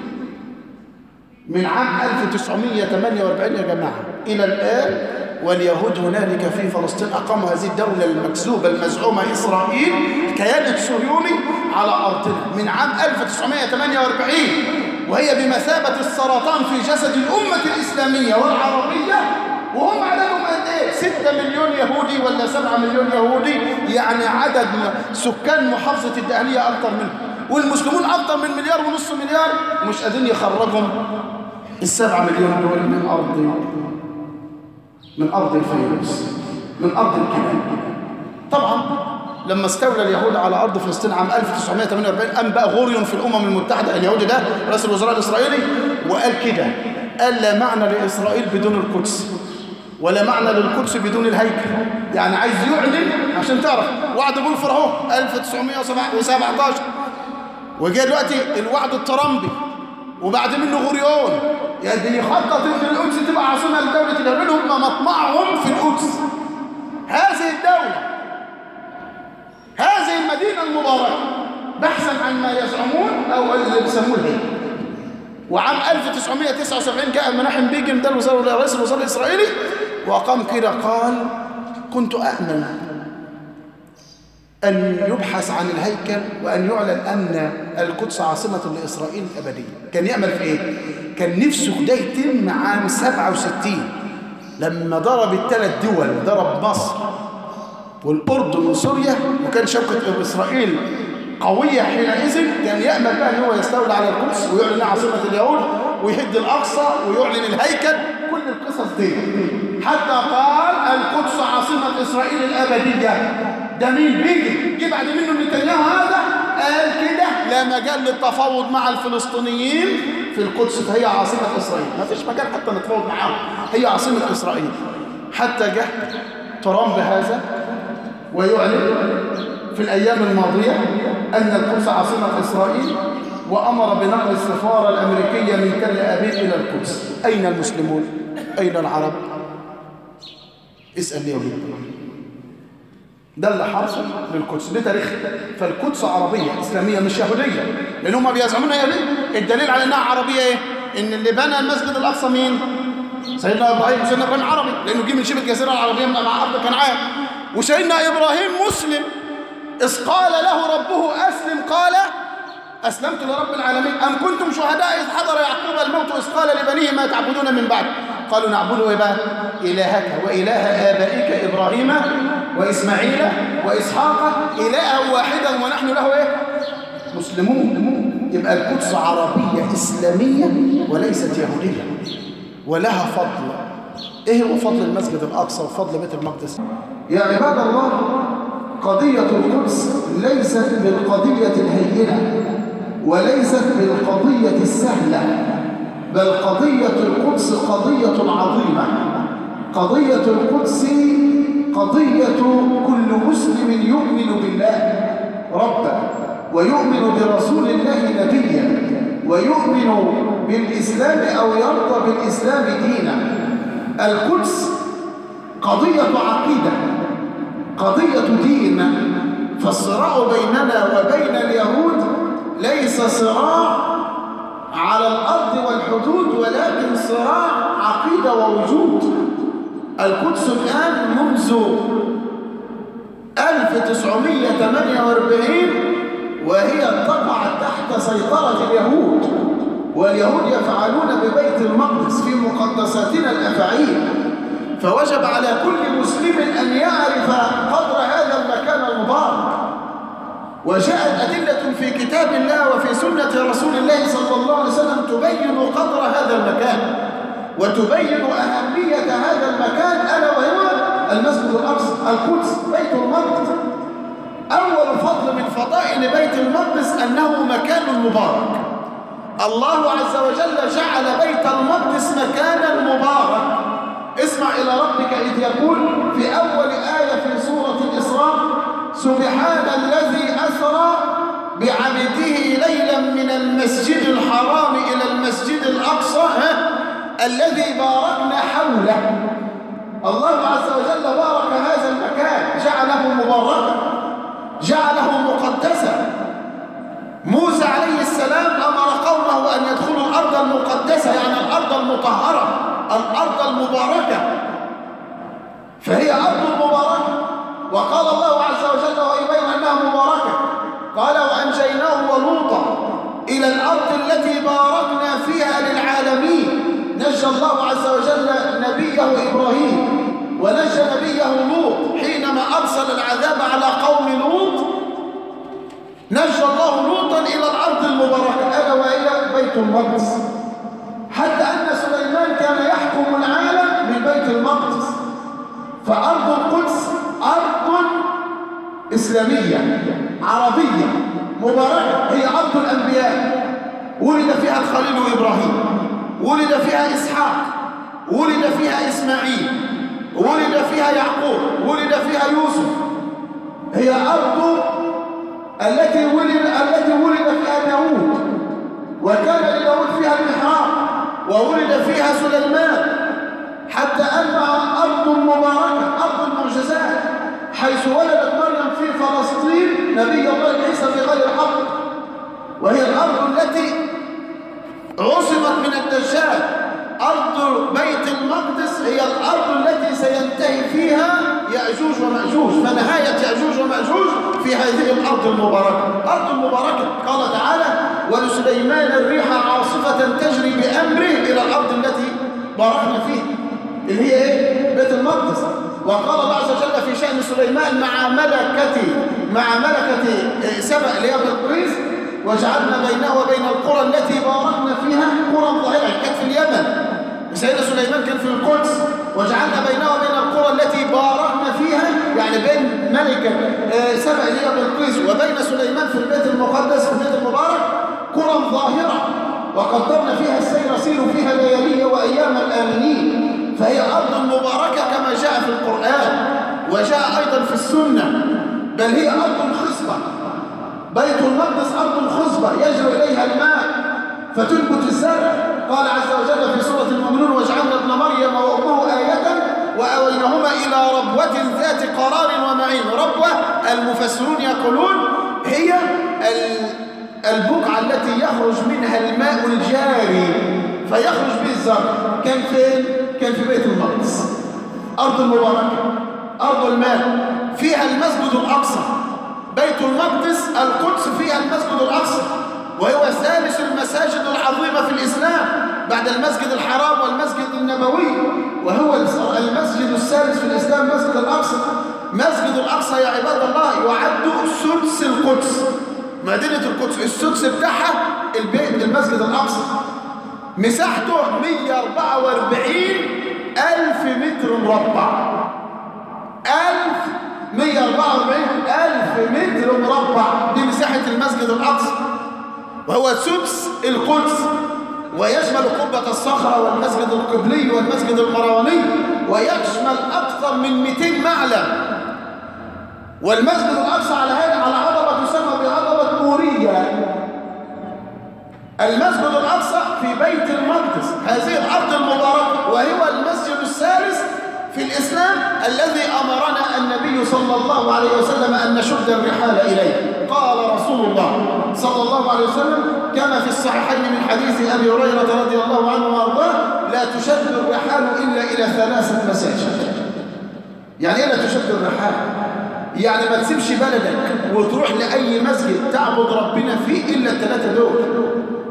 من عام 1948 يا جماعة إلى الآن واليهود هنالك في فلسطين أقاموا هذه الدولة المكذوبة المزعومة إسرائيل كيان الصهيوني على أرضنا من عام 1948 وهي بمثابة السرطان في جسد الأمة الإسلامية والعربية وهم عددهم قد إيه؟ 6 مليون يهودي ولا 7 مليون يهودي يعني عدد سكان محافظة الدقهلية أكثر منهم والمسلمون أكثر من مليار ونص مليار مش قادرين يخرجهم السبعة مليون دول من أرض من أرض الفيروس من أرض الكلام طبعا لما استولى اليهود على أرض فلسطين عام 1948 قام بقى غوريون في الأمم المتحدة اليهودي ده رئيس الوزراء الإسرائيلي وقال كده قال لا معنى لإسرائيل بدون القدس ولا معنى للقدس بدون الهيكل يعني عايز يعلن عشان تعرف وعد بولفر اهو 1917 وجاء دلوقتي الوعد الترامبي وبعد منه غوريون يعني يخطط ان القدس تبقى عاصمه لدوله اليهود هم مطمعهم في القدس هذه الدوله هذه المدينة المباركة بحثا عن ما يزعمون أو اللي بيسموه الهيكل وعام 1979 جاء مناحم بيجن ده رئيس الوزراء الإسرائيلي وقام كده قال كنت أأمل أن يبحث عن الهيكل وأن يعلن أن القدس عاصمة لإسرائيل الأبدية كان يأمل في إيه؟ كان نفسه ده يتم عام 67 لما ضرب الثلاث دول ضرب مصر والأردن وسوريا وكان شوكة إسرائيل قوية حينئذ كان يأمل بقى أن هو يستولى على القدس ويعلن عاصمة اليهود ويهد الأقصى ويعلن الهيكل كل القصص دي حتى قال القدس عاصمة إسرائيل الأبدية ده مين بيجي جه بعد منه نتنياهو هذا قال كده لا مجال للتفاوض مع الفلسطينيين في القدس فهي عاصمة إسرائيل ما فيش مجال حتى نتفاوض معاهم هي عاصمة إسرائيل حتى جه ترامب هذا ويعلن في الأيام الماضية أن القدس عاصمة إسرائيل وأمر بنقل السفارة الأمريكية من تل أبيب إلى القدس أين المسلمون؟ أين العرب؟ اسأل لي يا ده اللي حصل للقدس ده تاريخ فالقدس عربية إسلامية مش يهودية لأن هم بيزعمون هي دي الدليل على أنها عربية إيه؟ إن اللي بنى المسجد الأقصى مين؟ سيدنا إبراهيم سيدنا إبراهيم عربي لأنه جه من شبه الجزيرة العربية مع أرض كنعان وسيدنا إبراهيم مسلم إذ قال له ربه أسلم قال أسلمت لرب العالمين أم كنتم شهداء إذ حضر يعقوب الموت إذ قال لبنيه ما تعبدون من بعد قالوا نعبد إيه بقى إلهك وإله آبائك إبراهيم وإسماعيل وإسحاق إلها واحدا ونحن له إيه مسلمون مسلمون يبقى القدس عربية إسلامية وليست يهودية ولها فضل إيه هو فضل المسجد الأقصى وفضل بيت المقدس يا عباد الله قضية القدس ليست بالقضية الهينة وليست بالقضية السهلة بل قضية القدس قضية عظيمة قضية القدس قضية كل مسلم يؤمن بالله ربا ويؤمن برسول الله نبيا ويؤمن بالإسلام أو يرضى بالإسلام دينا القدس قضية عقيدة قضية دين فالصراع بيننا وبين اليهود ليس صراع على الأرض والحدود ولكن صراع عقيدة ووجود القدس الآن منذ 1948 وهي تقع تحت سيطرة اليهود واليهود يفعلون ببيت المقدس في مقدساتنا الأفعيل فوجب على كل مسلم أن يعرف قدر هذا المكان المبارك وجاءت أدلة في كتاب الله وفي سنة رسول الله صلى الله عليه وسلم تبين قدر هذا المكان وتبين أهمية هذا المكان ألا وهو المسجد الأقصى القدس بيت المقدس أول فضل من فضائل بيت المقدس أنه مكان مبارك الله عز وجل جعل بيت المقدس مكانا مبارك اسمع إلى ربك إذ يقول في أول آية في سورة الإسراء سبحان الذي أسرى بعبده ليلا من المسجد الحرام إلى المسجد الأقصى ها؟ الذي باركنا حوله الله عز وجل بارك هذا المكان جعله مباركا جعله مقدسا موسى عليه السلام أمر قومه أن يدخلوا الأرض المقدسة يعني الأرض المطهرة الأرض المباركة فهي أرض مباركة وقال الله عز وجل ويبين أنها مباركة قال وأنجيناه ولوطا إلى الأرض التي باركنا فيها للعالمين نجى الله عز وجل نبيه إبراهيم ونجى نبيه لوط حينما أرسل العذاب على قوم لوط نجى الله لوطا إلى الأرض المباركة ألا وهي بيت المقدس حتى أن سليمان كان يحكم العالم من بيت المقدس فأرض القدس أرض إسلامية عربية مباركة هي أرض الأنبياء ولد فيها الخليل إبراهيم ولد فيها إسحاق ولد فيها إسماعيل ولد فيها يعقوب ولد فيها يوسف هي أرض التي ولد التي ولد فيها داوود وكان لداوود فيها المحراب وولد فيها سليمان حتى أنها أرض مباركة أرض المعجزات حيث ولدت مريم في فلسطين نبي الله عيسى في غير حق وهي الأرض التي عصمت من الدجال أرض بيت المقدس هي الأرض التي سينتهي فيها يأجوج ومأجوج فنهاية يأجوج ومأجوج في هذه الأرض المباركة أرض مباركة قال تعالى ولسليمان الريح عاصفة تجري بأمره إلى الأرض التي باركنا فيها اللي هي إيه؟ بيت المقدس وقال الله عز وجل في شأن سليمان مع ملكة مع ملكة سبأ اللي هي بلقيس وجعلنا بينه وبين القرى التي باركنا فيها قرى ظاهرة كانت في اليمن سيدنا سليمان كان في القدس وجعلنا بينه وبين القرى التي باركنا فيها يعني بين ملكة سبأ اللي هي بلقيس وبين سليمان في البيت المقدس في البيت المبارك قرى ظاهرة وقدرنا فيها السير سيروا فيها ليالي وأيام الآمنين فهي أرض مباركة كما جاء في القرآن وجاء أيضا في السنة بل هي أرض خصبة بيت المقدس أرض خصبة يجري إليها الماء فتنبت الزرع قال عز وجل في سورة المؤمنون وجعلنا ابن مريم وأمه آية وأوينهما إلى ربوة ذات قرار ومعين ربوة المفسرون يقولون هي البقعة التي يخرج منها الماء الجاري فيخرج به الزرع كان فين؟ كان في بيت المقدس أرض المباركة أرض الماء فيها المسجد الأقصى بيت المقدس القدس فيها المسجد الأقصى وهو ثالث المساجد العظيمة في الإسلام بعد المسجد الحرام والمسجد النبوي وهو المسجد الثالث في الإسلام مسجد الأقصى مسجد الأقصى يا عباد الله يعد سدس القدس مدينة القدس السدس بتاعها البيت المسجد الأقصى مساحته 144 ألف متر مربع ألف 144 ألف متر مربع دي مساحة المسجد الأقصى وهو سدس القدس ويشمل قبة الصخرة والمسجد القبلي والمسجد المرواني ويشمل أكثر من 200 معلم والمسجد الأقصى على هذا على هضبة تسمى بهضبة مورية المسجد الأقصى في بيت المقدس هذه الأرض المباركة وهو المسجد الثالث في الإسلام الذي أمرنا النبي صلى الله عليه وسلم أن نشد الرحال إليه قال رسول الله صلى الله عليه وسلم كما في الصحيحين من حديث أبي هريرة رضي الله عنه وأرضاه لا تشد الرحال إلا إلى ثلاثة مساجد يعني إيه لا تشد الرحال يعني ما تسيبش بلدك وتروح لأي مسجد تعبد ربنا فيه إلا الثلاثة دول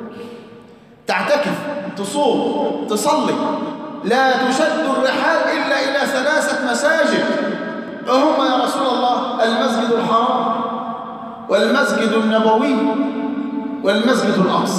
تعتكف تصوم تصلي لا تشد الرحال إلا إلى ثلاثة مساجد وهما يا رسول الله المسجد الحرام والمسجد النبوي والمسجد الأقصى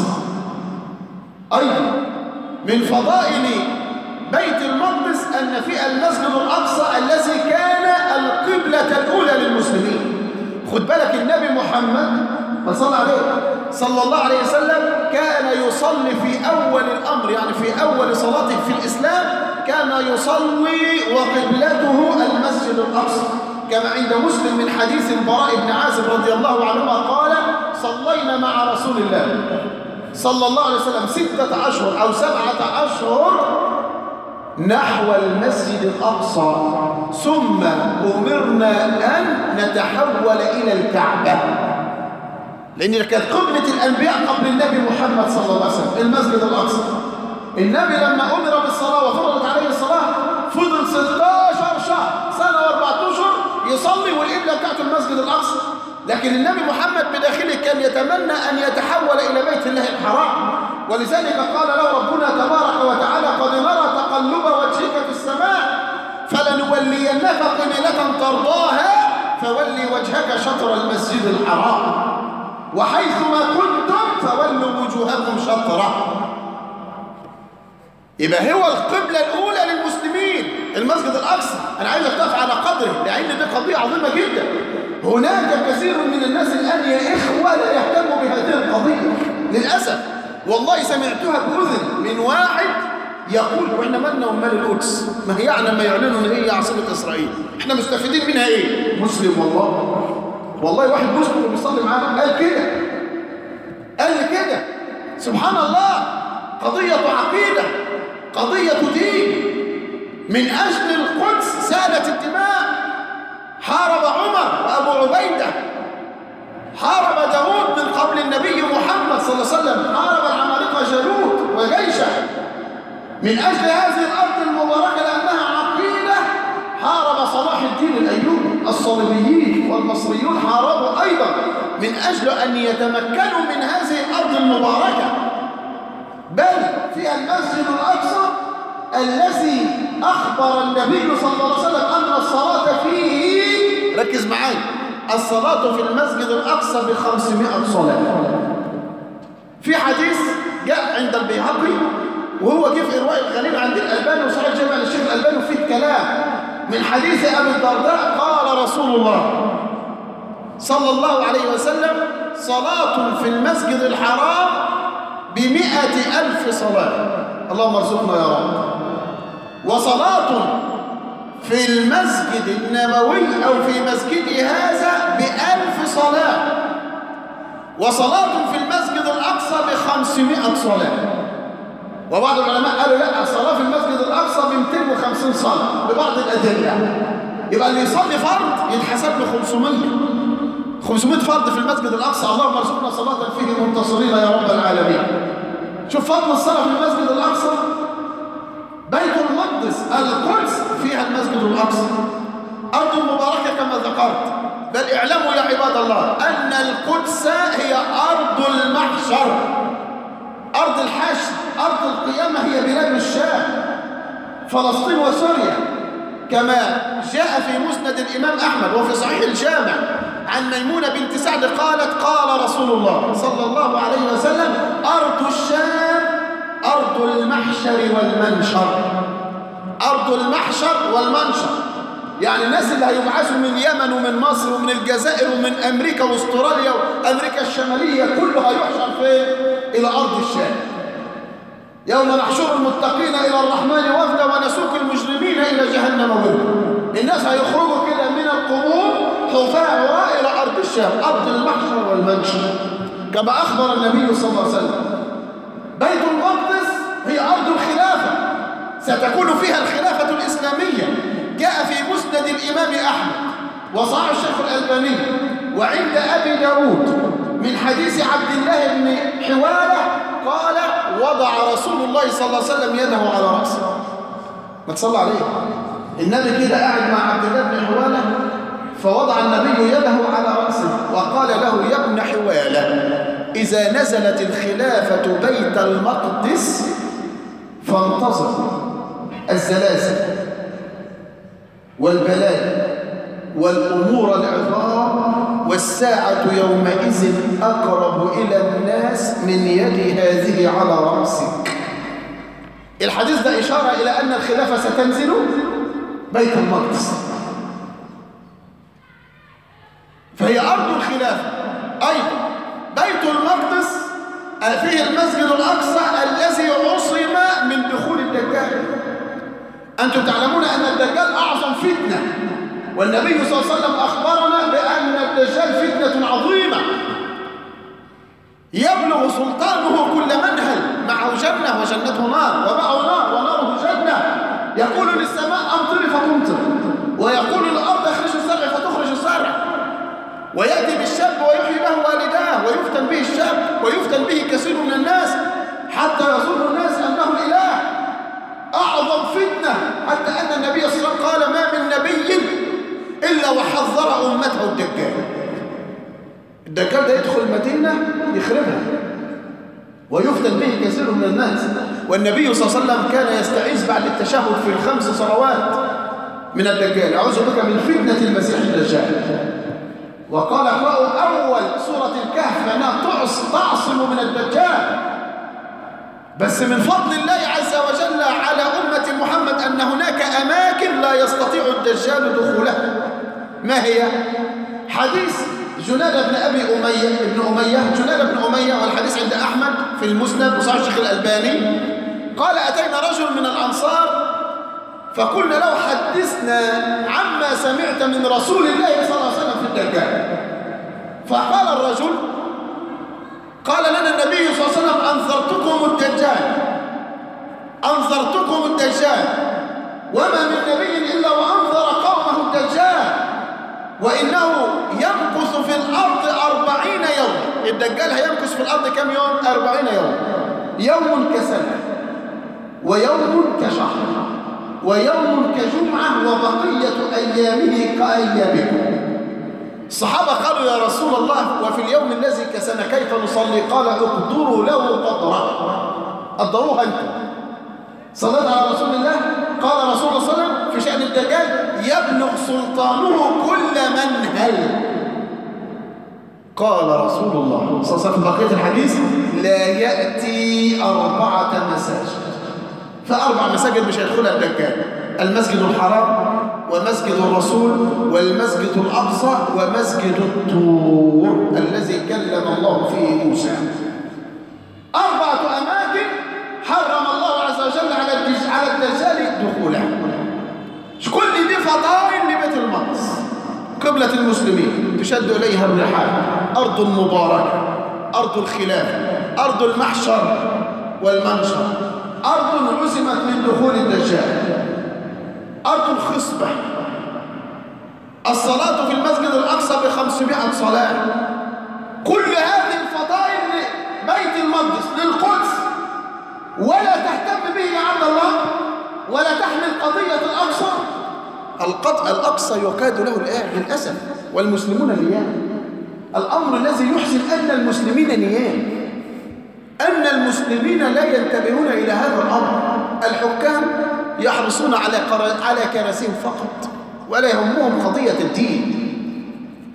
أيضا من فضائل بيت المقدس أن في المسجد الأقصى الذي كان القبلة الأولى للمسلمين خد بالك النبي محمد صلى عليه صلى الله عليه وسلم كان يصلي في أول الأمر يعني في أول صلاته في الإسلام كان يصلي وقبلته المسجد الأقصى كما عند مسلم من حديث البراء بن عازب رضي الله عنهما قال صلينا مع رسول الله صلى الله عليه وسلم ستة أشهر أو سبعة أشهر نحو المسجد الأقصى ثم أمرنا أن نتحول إلى الكعبة لأن كانت قبلة الأنبياء قبل النبي محمد صلى الله عليه وسلم المسجد الأقصى النبي لما أمر بالصلاة وفرضت عليه الصلاة فضل 16 شهر سنة وأربعة أشهر يصلي والقبلة بتاعته المسجد الأقصى لكن النبي محمد بداخله كان يتمنى أن يتحول إلى بيت الله الحرام ولذلك قال له ربنا تبارك وتعالى قد نرى تقلب وجهك في السماء فلنولينك قبلة ترضاها فولي وجهك شطر المسجد الحرام وحيثما كنتم فولوا وجوهكم شطره يبقى هو القبلة الأولى للمسلمين المسجد الأقصى أنا عايز أقف على قدره لأن دي قضية عظيمة جدا هناك كثير من الناس الآن يا إخوة لا يهتموا بهذه القضية للأسف والله سمعتها بأذن من واحد يقول وإحنا مالنا ومال القدس ما هي يعني ما يعلنوا إن هي عاصمة إسرائيل إحنا مستفيدين منها إيه؟ مسلم والله والله واحد مسلم بيصلي معانا قال كده قال كده سبحان الله قضية عقيدة قضية دين من أجل القدس سالت الدماء حارب عمر وأبو عبيدة حارب داود من قبل النبي محمد صلى الله عليه وسلم حارب العمالقة جالوت وجيشه من أجل هذه الأرض المباركة لأنها عقيدة حارب صلاح الدين الأيوبي الصليبيين والمصريون حاربوا أيضا من أجل أن يتمكنوا من هذه الأرض المباركة بل فيها المسجد الأقصى الذي أخبر النبي صلى الله عليه وسلم أن الصلاة فيه ركز معايا الصلاة في المسجد الأقصى بخمسمائة صلاة في حديث جاء عند البيهقي وهو جه في إرواء الغليل عند الألباني وصحيح جامع للشيخ الألباني وفيه كلام من حديث أبي الدرداء قال رسول الله صلى الله عليه وسلم صلاة في المسجد الحرام بمئة ألف صلاة اللهم ارزقنا يا رب وصلاة في المسجد النبوي أو في مسجد هذا بألف صلاة وصلاة في المسجد الأقصى بخمسمائة صلاة وبعض العلماء قالوا لا الصلاة في المسجد الأقصى ب 250 صلاة ببعض الأدلة يبقى اللي يصلي فرض يتحسب له 500 500 فرض في المسجد الأقصى اللهم ارزقنا صلاة فيه منتصرين يا رب العالمين شوف فضل الصلاة في المسجد الأقصى بيت المقدس القدس فيها المسجد الأقصى أرض مباركة كما ذكرت بل اعلموا يا عباد الله أن القدس هي أرض المحشر أرض الحشر أرض القيامة هي بلاد الشام فلسطين وسوريا كما جاء في مسند الإمام أحمد وفي صحيح الجامع عن ميمونة بنت سعد قالت قال رسول الله صلى الله عليه وسلم أرض الشام أرض المحشر والمنشر أرض المحشر والمنشر يعني الناس اللي هيبعثوا من اليمن ومن مصر ومن الجزائر ومن أمريكا واستراليا وأمريكا الشمالية كله هيحشر فين؟ إلى أرض الشام يوم نحشر المتقين إلى الرحمن وفدا ونسوق المجرمين إلى جهنم وردا الناس هيخرجوا كده من القبور حفاة عراء إلى أرض الشام أرض المحشر والمنشر كما أخبر النبي صلى الله عليه وسلم بيت المقدس هي أرض الخلافة ستكون فيها الخلافة الإسلامية جاء في مسند الإمام أحمد وصاع الشيخ الألباني وعند أبي داود من حديث عبد الله بن حوالة قال وضع رسول الله صلى الله عليه وسلم يده على رأسه ما تصلى عليه النبي كده قاعد مع عبد الله بن حوالة فوضع النبي يده على رأسه وقال له يا ابن حوالة إذا نزلت الخلافة بيت المقدس فانتظر الزلازل والبلاء والأمور العظام والساعة يومئذ أقرب إلى الناس من يد هذه على رأسك الحديث ده إشارة إلى أن الخلافة ستنزل بيت المقدس فهي أرض الخلافة أيضا بيت المقدس فيه المسجد الأقصى الذي عصم من دخول الدجال أنتم تعلمون أن الدجال أعظم فتنة والنبي صلى الله عليه وسلم أخبرنا بأن الدجال فتنة عظيمة يبلغ سلطانه كل منهل معه جنة وجنته نار ومعه نار وناره جنة يقول للسماء أمطري فتمطر ويقول للأرض اخرج الزرع فتخرج الزرع ويأتي بالشاب ويحيي له والداه ويفتن به الشاب ويفتن به كثير من الناس حتى يظن الناس أنه الإله أعظم فتنة حتى أن النبي صلى الله عليه وسلم قال ما من نبي إلا وحذر أمته الدجال الدجال ده يدخل المدينة يخربها ويفتن به كثير من الناس والنبي صلى الله عليه وسلم كان يستعيذ بعد التشهد في الخمس صلوات من الدجال أعوذ بك من فتنة المسيح الدجال وقال اقرأوا أول سورة الكهف فإنها تعصم من الدجال بس من فضل الله عز وجل على أمة محمد أن هناك أماكن لا يستطيع الدجال دخولها ما هي؟ حديث جناد بن أبي أمية ابن أمية جناد بن أمية والحديث عند أحمد في المسند وصحيح الشيخ الألباني قال أتينا رجل من الأنصار فقلنا له حدثنا عما سمعت من رسول الله صلى الله عليه وسلم في الدجال فقال الرجل قال لنا النبي صلى الله عليه وسلم أنذرتكم الدجال أنذرتكم الدجال وما من نبي إلا وأنذر قومه الدجال وإنه يمكث في الأرض أربعين يوم الدجال هيمكث في الأرض كم يوم؟ أربعين يوم يوم كسنة ويوم كشهر ويوم كجمعة وبقية أيامه كأيامكم الصحابة قالوا يا رسول الله وفي اليوم الذي كسنا كيف نصلي قال اقدروا له قدرا قدروها انتم صليت على رسول الله قال رسول الله صلى الله عليه وسلم في شأن الدجال يبلغ سلطانه كل منهل قال رسول الله صلى الله عليه وسلم بقية الحديث لا يأتي أربعة مساجد فأربع مساجد مش هيدخلها الدجال المسجد الحرام ومسجد الرسول والمسجد الأقصى ومسجد الطور الذي كلم الله فيه موسى أربعة أماكن حرم الله عز وجل على على الدجال دخولها كل دي فضائل لبيت المقدس قبلة المسلمين تشد إليها الرحال أرض مباركة أرض الخلافة أرض المحشر والمنشر أرض عزمت من دخول الدجال أرض الخصبة الصلاة في المسجد الأقصى بخمسمائة صلاة كل هذه الفضائل لبيت المقدس للقدس ولا تهتم به يا عبد الله ولا تحمل قضية الأقصى القطع الأقصى يكاد له الآن للأسف والمسلمون نيام الأمر الذي يحزن أن المسلمين نيام أن المسلمين لا ينتبهون إلى هذا الأمر الحكام يحرصون على على كراسيهم فقط ولا يهمهم قضية الدين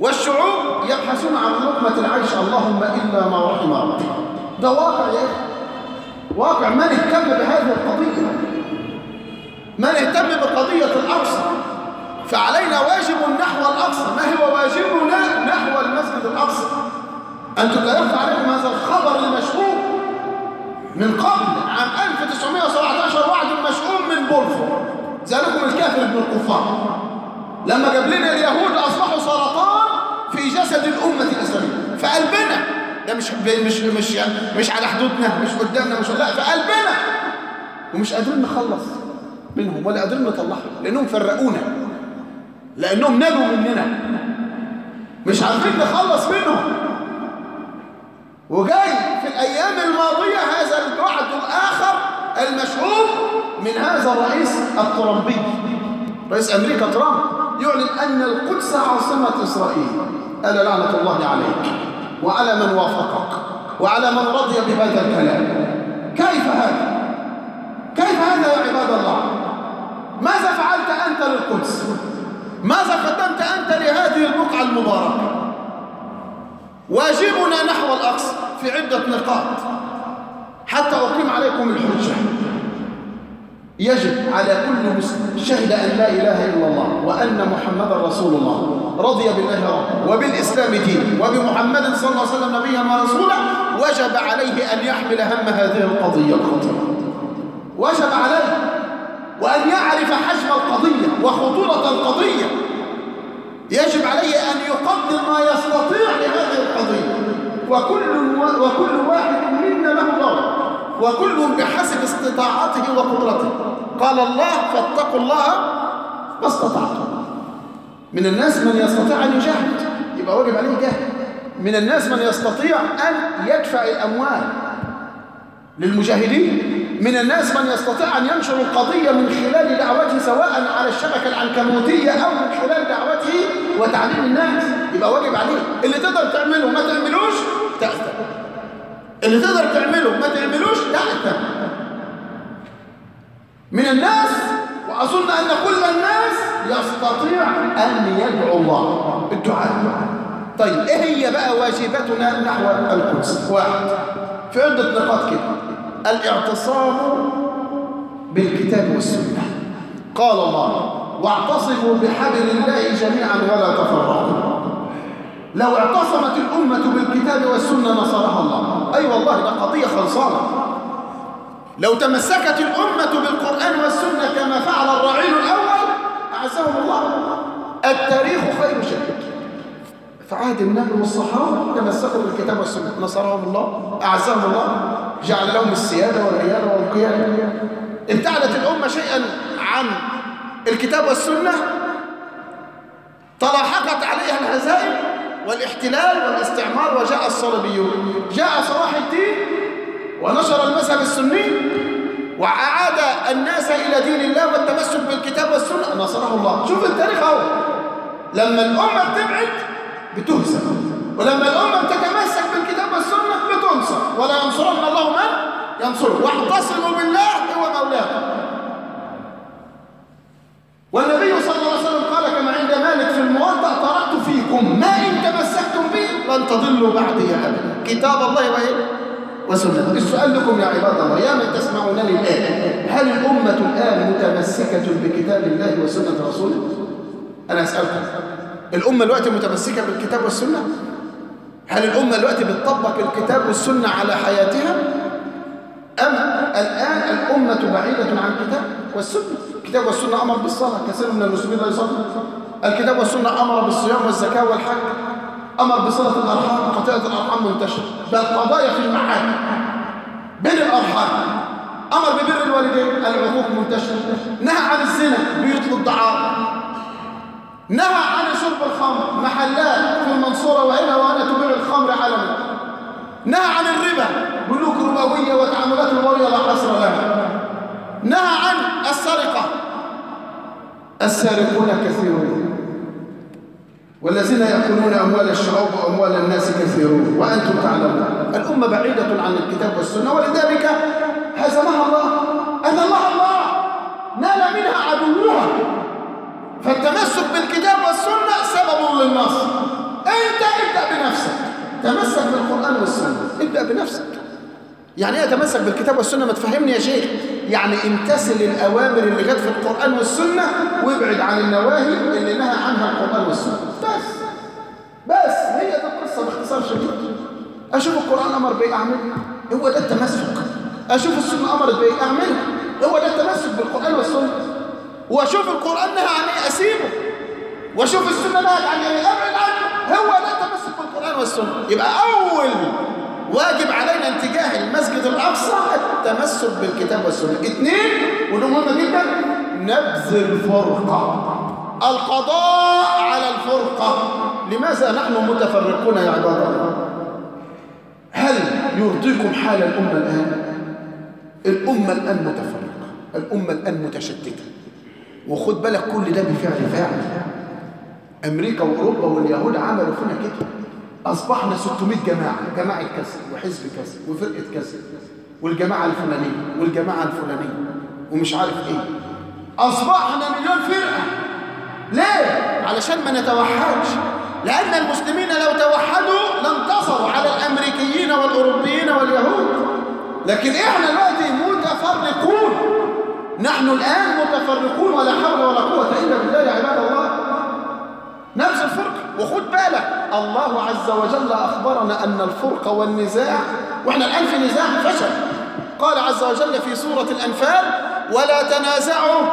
والشعوب يبحثون عن لقمة العيش اللهم إلا ما رحم ربك ده واقع يا أخي واقع من اهتم بهذه القضية من اهتم بقضية الأقصى فعلينا واجب نحو الأقصى ما هو واجبنا نحو المسجد الأقصى أنتم لا يخفى عليكم هذا الخبر المشهور من قبل عام 1917 وعد مشؤوم من بولفور ذلكم الكافر ابن الكفار لما جاب لنا اليهود أصبحوا سرطان في جسد الأمة الإسلامية في قلبنا ده مش مش مش مش على حدودنا مش قدامنا مش لا في قلبنا ومش قادرين نخلص منهم ولا قادرين نطلعهم لأنهم فرقونا لأنهم نجوا مننا مش عارفين نخلص منهم وجاي في الأيام الماضية هذا الوعد الآخر المشهور من هذا الرئيس الترامبي رئيس أمريكا ترامب يعلن أن القدس عاصمة إسرائيل ألا لعنة الله عليك وعلى من وافقك وعلى من رضي بهذا الكلام كيف هذا؟ كيف هذا يا عباد الله؟ ماذا فعلت أنت للقدس؟ ماذا قدمت أنت لهذه البقعة المباركة؟ واجبنا نحو الأقصى في عدة نقاط حتى أقيم عليكم الحجة يجب على كل مسلم شهد أن لا إله إلا الله وأن محمد رسول الله رضي بالله ربا وبالإسلام دين وبمحمد صلى الله عليه وسلم نبيا ورسولا وجب عليه أن يحمل هم هذه القضية الخطيرة وجب عليه وأن يعرف حجم القضية وخطورة القضية يجب عليه أن يقدم ما يستطيع لهذه القضية وكل, وكل واحد منا له دور وكل بحسب استطاعته وقدرته قال الله فاتقوا الله ما استطعتم من الناس من يستطيع أن يجاهد يبقى واجب عليه يجاهد من الناس من يستطيع أن يدفع الأموال للمجاهدين من الناس من يستطيع أن ينشر القضية من خلال دعوته سواء على الشبكة العنكبوتية أو من خلال دعوته وتعليم الناس يبقى واجب عليه اللي تقدر تعمله ما تعملوش تأثم اللي تقدر تعمله ما تعملوش تأثم من الناس وأظن أن كل الناس يستطيع أن يدعو الله الدعاء طيب إيه هي بقى واجباتنا نحو القدس واحد في عدة نقاط كده الاعتصام بالكتاب والسنة قال الله واعتصموا بحبل الله جميعا ولا تفرقوا لو اعتصمت الأمة بالكتاب والسنة نصرها الله أي أيوة والله ده قضية خلصانة لو تمسكت الأمة بالقرآن والسنة كما فعل الرعيل الأول أعزهم الله التاريخ خير شهيد في عهد النبي والصحابة تمسكوا بالكتاب والسنة نصرهم الله أعزهم الله جعل لهم السيادة والريادة والقيادة ابتعدت الأمة شيئا عن الكتاب والسنة تلاحقت عليها الهزائم والاحتلال والاستعمار وجاء الصليبيون جاء صلاح الدين ونشر المذهب السني وأعاد الناس إلى دين الله والتمسك بالكتاب والسنة نصره الله شوف التاريخ اهو لما الأمة بتبعد بتهزم ولما الأمة بتتمسك بالكتاب والسنة بتنصر ولا ينصرن الله من ينصره واعتصموا بالله هو مولاه والنبي صلى الله عليه وسلم قال كما عند مالك في الموضع تركت فيكم ما إن تمسكتم به لن تضلوا بعدي أبدا كتاب الله وإيه وسنة السؤال لكم يا عباد الله يا من تسمعونني الآن هل الأمة الآن متمسكة بكتاب الله وسنة رسوله أنا أسألكم الأمة الوقت متمسكة بالكتاب والسنة هل الأمة الوقت بتطبق الكتاب والسنة على حياتها أم الآن الأمة بعيدة عن الكتاب والسنة الكتاب والسنة أمر بالصلاة كثير من المسلمين لا يصلون الكتاب والسنة أمر بالصيام والزكاة والحج أمر بصلة الأرحام قطيعة الأرحام منتشرة بل قضايا في المحاكم بين الأرحام أمر ببر الوالدين العقوق منتشرة نهى عن الزنا بيوت الدعارة نهى عن شرب الخمر محلات في المنصورة وهنا وأنا تبيع الخمر علنا نهى عن الربا بنوك ربوية وتعاملات ربوية لا حصر لها نهى عن السرقة السارقون كثيرون والذين يأكلون أموال الشعوب وأموال الناس كثيرون وأنتم تعلمون الأمة بعيدة عن الكتاب والسنة ولذلك هزمها الله أذلها الله نال منها عدوها فالتمسك بالكتاب والسنة سبب للنصر انت ابدأ بنفسك تمسك بالقرآن والسنة ابدأ بنفسك يعني ايه اتمسك بالكتاب والسنة ما تفهمني يا شيخ يعني امتثل الأوامر اللي جت في القرآن والسنة وابعد عن النواهي اللي نهى عنها القرآن والسنة بس بس هي دي القصة باختصار شديد أشوف القرآن أمر بإيه أعملها هو ده التمسك أشوف السنة أمرت بإيه أعملها هو ده التمسك بالقرآن والسنة وأشوف القرآن نهى عن إيه أسيبه وأشوف السنة نهت عن إيه أبعد عنه هو ده التمسك بالقرآن والسنة يبقى أول واجب علينا اتجاه المسجد الأقصى التمسك بالكتاب والسنة اثنين وده مهم جدا نبذ الفرقة القضاء على الفرقة لماذا نحن متفرقون يا عباد الله هل يرضيكم حال الأمة الآن الأمة الآن متفرقة الأمة الآن متشتتة وخد بالك كل ده بفعل فاعل أمريكا وأوروبا واليهود عملوا فينا كده أصبحنا 600 جماعة جماعة كذا وحزب كذا وفرقة كذا والجماعة الفلانية والجماعة الفلانية ومش عارف إيه أصبحنا مليون فرقة ليه؟ علشان ما نتوحدش لأن المسلمين لو توحدوا لانتصروا على الأمريكيين والأوروبيين واليهود لكن إحنا دلوقتي متفرقون نحن الآن متفرقون ولا حول ولا قوة إلا بالله يا عباد الله نفس الفرقة وخد بالك الله عز وجل أخبرنا أن الفرقة والنزاع وإحنا الآن في نزاع فشل قال عز وجل في سورة الأنفال ولا تنازعوا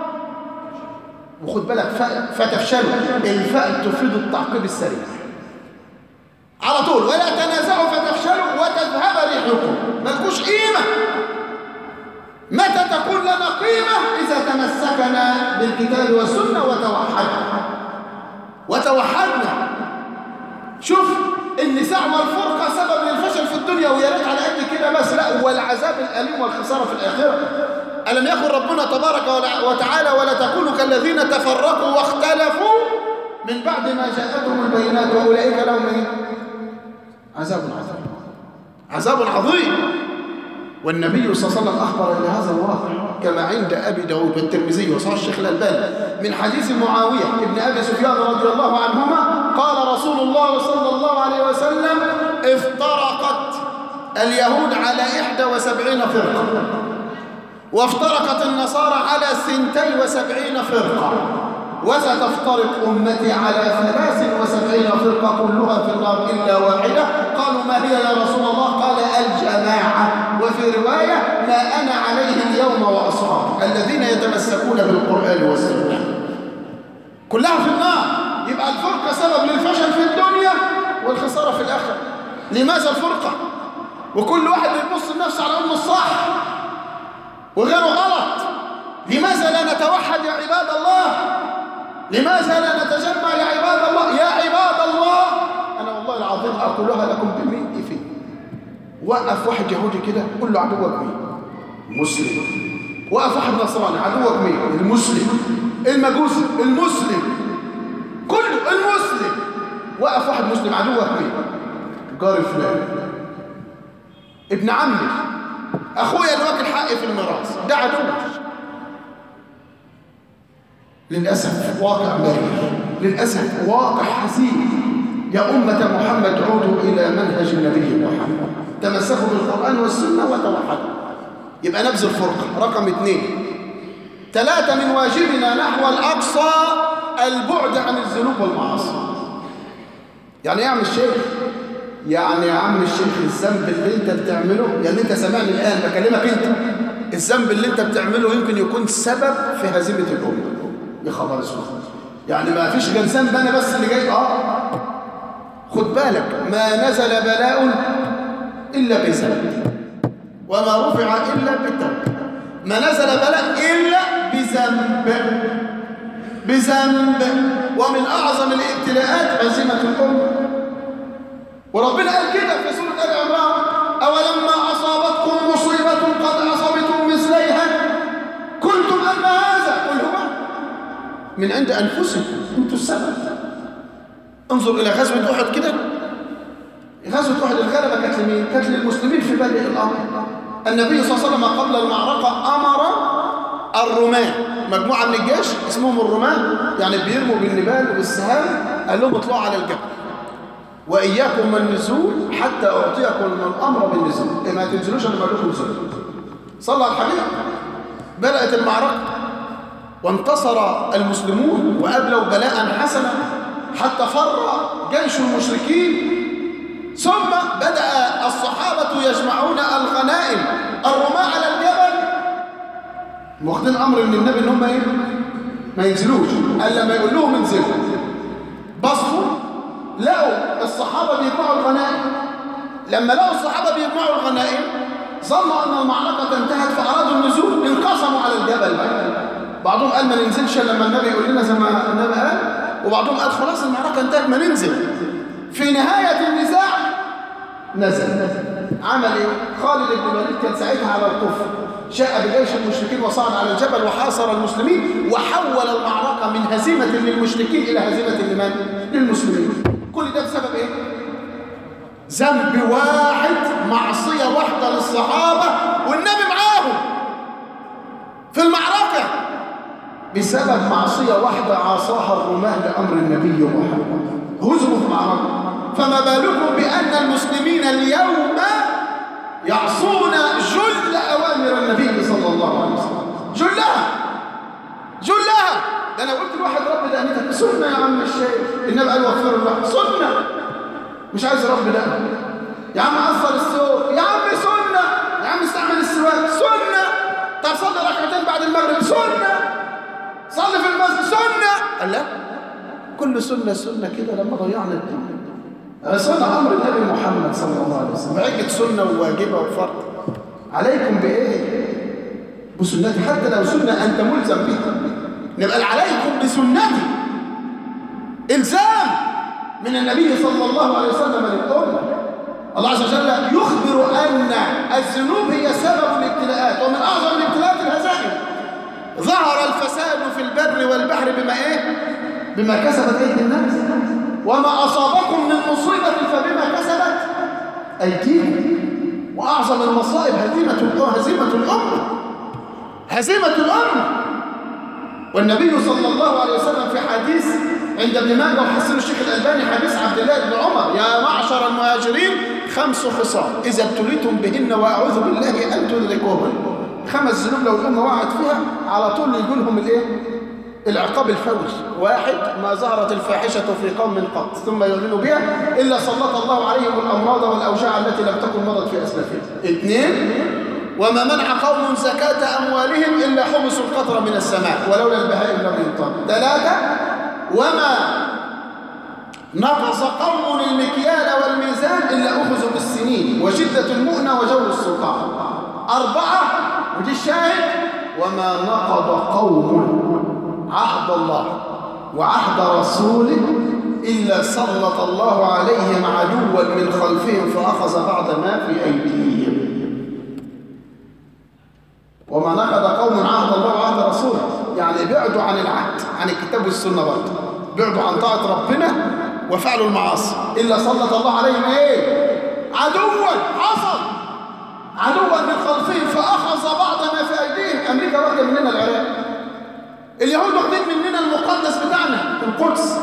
وخد بالك فتفشلوا الفاء تفيد التعقيب السريع على طول ولا تنازعوا فتفشلوا وتذهب ريحكم ملكوش قيمة متى تكون لنا قيمة إذا تمسكنا بالكتاب والسنة وتوحدنا وتوحدنا شوف النزاع والفرقة سبب للفشل في الدنيا ويا ريت على قد كده بس لا والعذاب الأليم والخسارة في الآخرة ألم يكن ربنا تبارك وتعالى ولا تكونوا كالذين تفرقوا واختلفوا من بعد ما جاءتهم البينات وأولئك لهم عذاب عظيم عذاب عظيم والنبي صلى الله عليه وسلم أخبر إلى هذا الواقع كما عند أبي داود والترمذي وصحيح الشيخ الألباني من حديث معاوية ابن أبي سفيان رضي الله عنهما قال رسول الله صلى الله عليه وسلم افترقت اليهود على إحدى وسبعين فرقة وافترقت النصارى على سنتي وسبعين فرقة وستفترق أمتي على ثلاث وسبعين فرقة كلها في النار إلا واحدة قالوا ما هي يا رسول الله قال الجماعة وفي رواية ما أنا عليه اليوم وأصحابي الذين يتمسكون بالقرآن والسنة كلها في النار يبقى الفرقة سبب للفشل في الدنيا والخسارة في الآخرة لماذا الفرقة وكل واحد يبص لنفسه على أنه الصح وغيره غلط لماذا لا نتوحد يا عباد الله لماذا لا نتجمع يا عباد الله يا عباد الله أنا والله العظيم أقولها لكم بمئة فيه وقف واحد يهودي كده قول له عدوك مين مسلم وقف واحد نصراني عدوك مين المسلم المجوسي المسلم كله المسلم وقف واحد مسلم عدوك مين جاري فلان ابن عمي اخويا اللي واكل حقي في الميراث ده عدو للاسف واقع مرير للاسف واقع حزين يا أمة محمد عودوا إلى منهج النبي محمد تمسكوا بالقرآن والسنة وتوحدوا يبقى نبذ الفرقة رقم اثنين ثلاثة من واجبنا نحو الأقصى البعد عن الذنوب والمعاصي يعني ايه يا عم الشيخ يعني يا عم الشيخ الذنب اللي انت بتعمله يعني انت سامعني الآن بكلمك انت الذنب اللي انت بتعمله يمكن يكون سبب في هزيمة الأمة يا خبر اسود يعني ما فيش غير ذنب انا بس اللي جاي اه خد بالك ما نزل بلاء إلا بذنب وما رفع إلا بالتوبة ما نزل بلاء إلا بذنب بذنب ومن أعظم الابتلاءات هزيمة الأمة وربنا قال كده في سورة آل عمران أولما أصابتكم مصيبة قد أصبتم مثليها كنتم أن هذا قل هو من عند أنفسكم أنتم السبب انظر إلى غزوة أحد كده غزوة أحد الغلبة كانت لمين؟ كانت للمسلمين في بدء الأمر النبي صلى الله عليه وسلم قبل المعركة أمر الرماة مجموعة من الجيش اسمهم الرماة يعني بيرموا بالنبال والسهام قال لهم اطلعوا على الجبل وإياكم النزول حتى أعطيكم الأمر بالنزول إيه ما تنزلوش أنا بقول لكم نزول صلى على الحبيب بدأت المعركة وانتصر المسلمون وأبلوا بلاء حسنا حتى فر جيش المشركين ثم بدأ الصحابة يجمعون الغنائم الرماة على الجبل واخدين أمر من النبي إن هم إيه؟ ما ينزلوش قال لما يقول لهم انزلوا بصوا لقوا الصحابة بيجمعوا الغنائم لما لقوا الصحابة بيجمعوا الغنائم ظنوا أن المعركة انتهت فأرادوا النزول انقسموا على الجبل بقى بعضهم قال ما ننزلش لما النبي يقول لنا زي ما النبي قال وبعضهم قال خلاص المعركة انتهت ما ننزل في نهاية النزاع نزل عمل ايه خالد بن الوليد كان ساعتها على الكفر جاء بجيش المشركين وصعد على الجبل وحاصر المسلمين وحول المعركة من هزيمة للمشركين إلى هزيمة لمن؟ للمسلمين كل ده بسبب ايه؟ ذنب واحد معصية واحدة للصحابة والنبي معاهم في المعركة بسبب معصية واحدة عصاها الرماة لأمر النبي محمد هزموا في المعركة فما بالكم بأن المسلمين اليوم يعصون جل أوامر النبي صلى الله عليه وسلم جلها جلها ده أنا قلت لواحد رب ده أنت سنة يا عم الشيخ النبي قال وفر الله سنة مش عايز رب ده يا عم أثر السوق يا عم سنة يا عم استعمل السواك سنة طب صلي ركعتين بعد المغرب سنة صلي في المسجد سنة قال لا كل سنة سنة كده لما ضيعنا الدنيا سنة أمر النبي محمد صلى الله عليه وسلم عدة سنة وواجبة وفرض عليكم بإيه؟ بسنتي حتى لو سنة أنت ملزم بها نبقى عليكم بسنتي إلزام من النبي صلى الله عليه وسلم للأمة الله عز وجل يخبر أن الذنوب هي سبب الابتلاءات ومن أعظم الابتلاءات الهزائم ظهر الفساد في البر والبحر بما إيه؟ بما كسبت أيدي الناس وما أصابكم من مصيبة فبما كسبت أيديكم وأعظم المصائب هزيمة هزيمة الأمة هزيمة الأمة والنبي صلى الله عليه وسلم في حديث عند ابن ماجه وحسن الشيخ الألباني حديث عبد الله بن عمر يا معشر المهاجرين خمس خصال إذا ابتليتم بهن وأعوذ بالله أن تدركوهن خمس ذنوب لو الأمة وقعت فيها على طول يقول لهم الإيه؟ العقاب الفوري واحد ما ظهرت الفاحشة في قوم قط ثم يعلنوا بها إلا سلط الله عليهم الأمراض والأوجاع التي لم تكن مضت في أسلافهم اثنين وما منع قوم زكاة أموالهم إلا حبسوا القطر من السماء ولولا البهائم لم يمطر ثلاثة وما نقص قوم المكيال والميزان إلا أخذوا بالسنين وشدة المؤنة وجور السلطان أربعة ودي الشاهد وما نقض قوم عهد الله وعهد رسوله إلا سلط الله عليهم عدوا من خلفهم فأخذ بعض ما في أيديهم وما نقض قوم عهد الله وعهد رسوله يعني بعدوا عن العهد عن الكتاب والسنة برضه بعدوا عن طاعة ربنا وفعلوا المعاصي إلا سلط الله عليهم إيه عدوا حصل عدوا من خلفهم فأخذ بعض ما في أيديهم أمريكا واخدة مننا العراق اليهود واخدين مننا المقدس بتاعنا القدس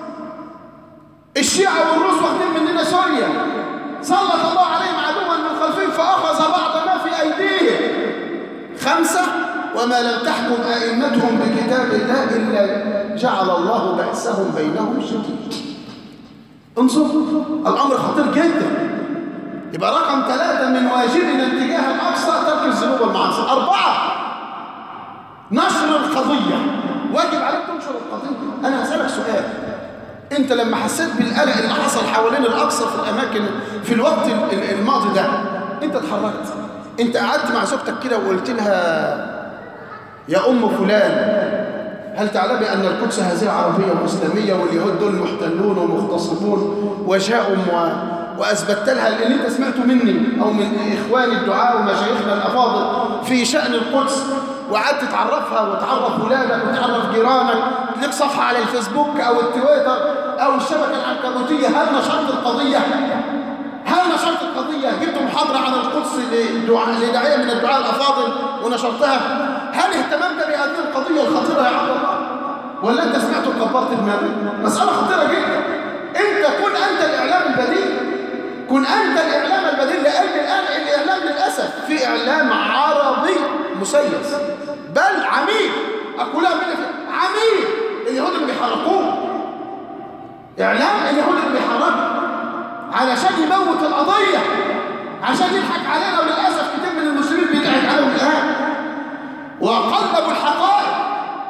الشيعة والروس واخدين مننا سوريا سلط الله عليهم عدوا من خلفهم فأخذ بعض ما في أيديهم خمسة وما لم تحكم أئمتهم بكتاب الله إلا جعل الله بأسهم بينهم شديد انظر الأمر خطير جدا يبقى رقم ثلاثة من واجبنا اتجاه الأقصى ترك الذنوب والمعاصي أربعة نشر القضية واجب عليك تنشر القضية أنا هسألك سؤال أنت لما حسيت بالقلق اللي حصل حوالين الأقصى في الأماكن في الوقت الماضي ده أنت اتحركت أنت قعدت مع زوجتك كده وقلت لها يا أم فلان هل تعلمي أن القدس هذه عربية وإسلامية واليهود دول محتلون ومغتصبون وجاءوا و... وأثبتت لها اللي أنت سمعته مني أو من إخواني الدعاء ومشايخنا الأفاضل في شأن القدس وقعدت تعرفها وتعرف ولادك وتعرف جيرانك لك صفحة على الفيسبوك أو التويتر أو الشبكة العنكبوتية هل نشرت القضية؟ هل نشرت القضية؟ جبت محاضرة عن القدس لداعية من الدعاء الأفاضل ونشرتها؟ هل اهتممت بهذه القضية الخطيرة يا عبد الله؟ ولا أنت سمعت وكبرت دماغك؟ مسألة خطيرة جدا انت كن انت الاعلام البديل كن انت الاعلام البديل لان الان الاعلام للاسف في اعلام عربي مسيس بل عميل اقولها من عميل اليهود اللي بيحرقوه اعلام اليهود اللي بيحرقوا علشان يموت القضيه عشان يضحك علينا وللاسف كتير من المسلمين بيضحك عليهم الان وقلبوا الحقائق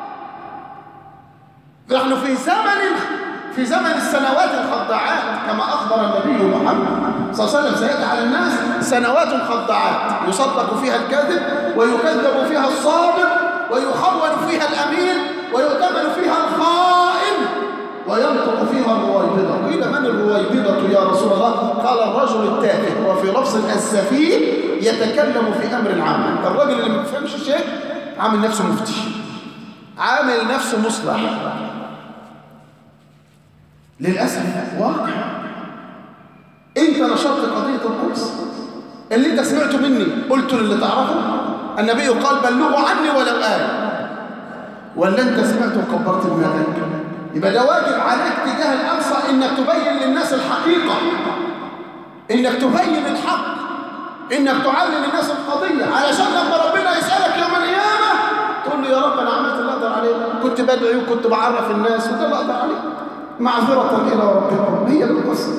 نحن في زمن في زمن السنوات الخضاعات كما أخبر النبي محمد صلى الله عليه وسلم سيأتي على الناس سنوات خضاعات يصدق فيها الكاذب ويكذب فيها الصادق ويخون فيها الأمين ويؤتمن فيها الخائن وينطق فيها الرويبضة قيل من الرويبضة يا رسول الله قال الرجل التافه وفي لفظ السفيه يتكلم في أمر عام الرجل اللي ما بيفهمش شيء عامل نفسه مفتي عامل نفسه مصلح للأسف واقع انت نشرت قضية القدس اللي انت سمعته مني قلته للي تعرفه النبي قال بلغوا عني ولو آية ولا انت سمعته وكبرت دماغك يبقى ده واجب عليك تجاه الأقصى انك تبين للناس الحقيقة انك تبين الحق انك تعلم الناس القضية علشان لما ربنا يسألك يوم القيامة تقول له يا رب انا عملت اللي اقدر عليه كنت بدعي وكنت بعرف الناس وده اللي اقدر عليه معذرة إلى ربكم هي القصة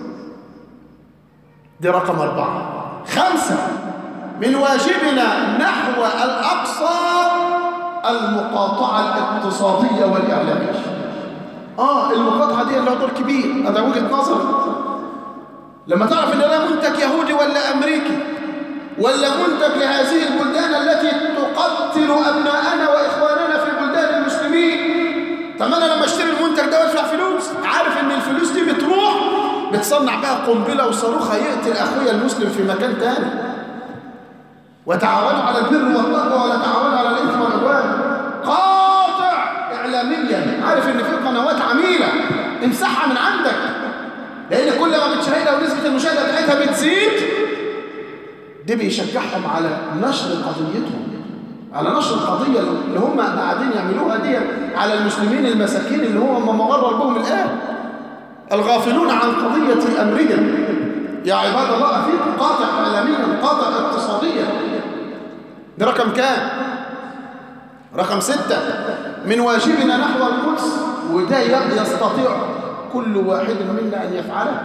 دي رقم أربعة خمسة من واجبنا نحو الأقصى المقاطعة الاقتصادية والإعلامية آه المقاطعة دي اللي دور كبير هذا وجهة نظر لما تعرف إن ده منتج يهودي ولا أمريكي ولا منتج لهذه البلدان التي تقتل أبناءنا وإخواننا في بلدان المسلمين طب انا لما اشتري المنتج ده وادفع فلوس عارف ان الفلوس دي بتروح بتصنع بها قنبله وصاروخ هيقتل اخويا المسلم في مكان تاني وتعاونوا على البر والتقوى ولا تعاونوا على الاثم والعدوان قاطع اعلاميا عارف ان في قنوات عميله امسحها من عندك لان كل ما بتشاهدها ونسبه المشاهده بتاعتها بتزيد ده بيشجعهم على نشر قضيتهم على نشر القضية اللي هم قاعدين يعملوها دي على المسلمين المساكين اللي هم مغرر بهم الآن الغافلون عن قضية أمرهم يا عباد الله فيكم قاطع إعلاميا قاطع اقتصاديا ده رقم كام؟ رقم ستة من واجبنا نحو القدس وده يستطيع كل واحد منا أن يفعله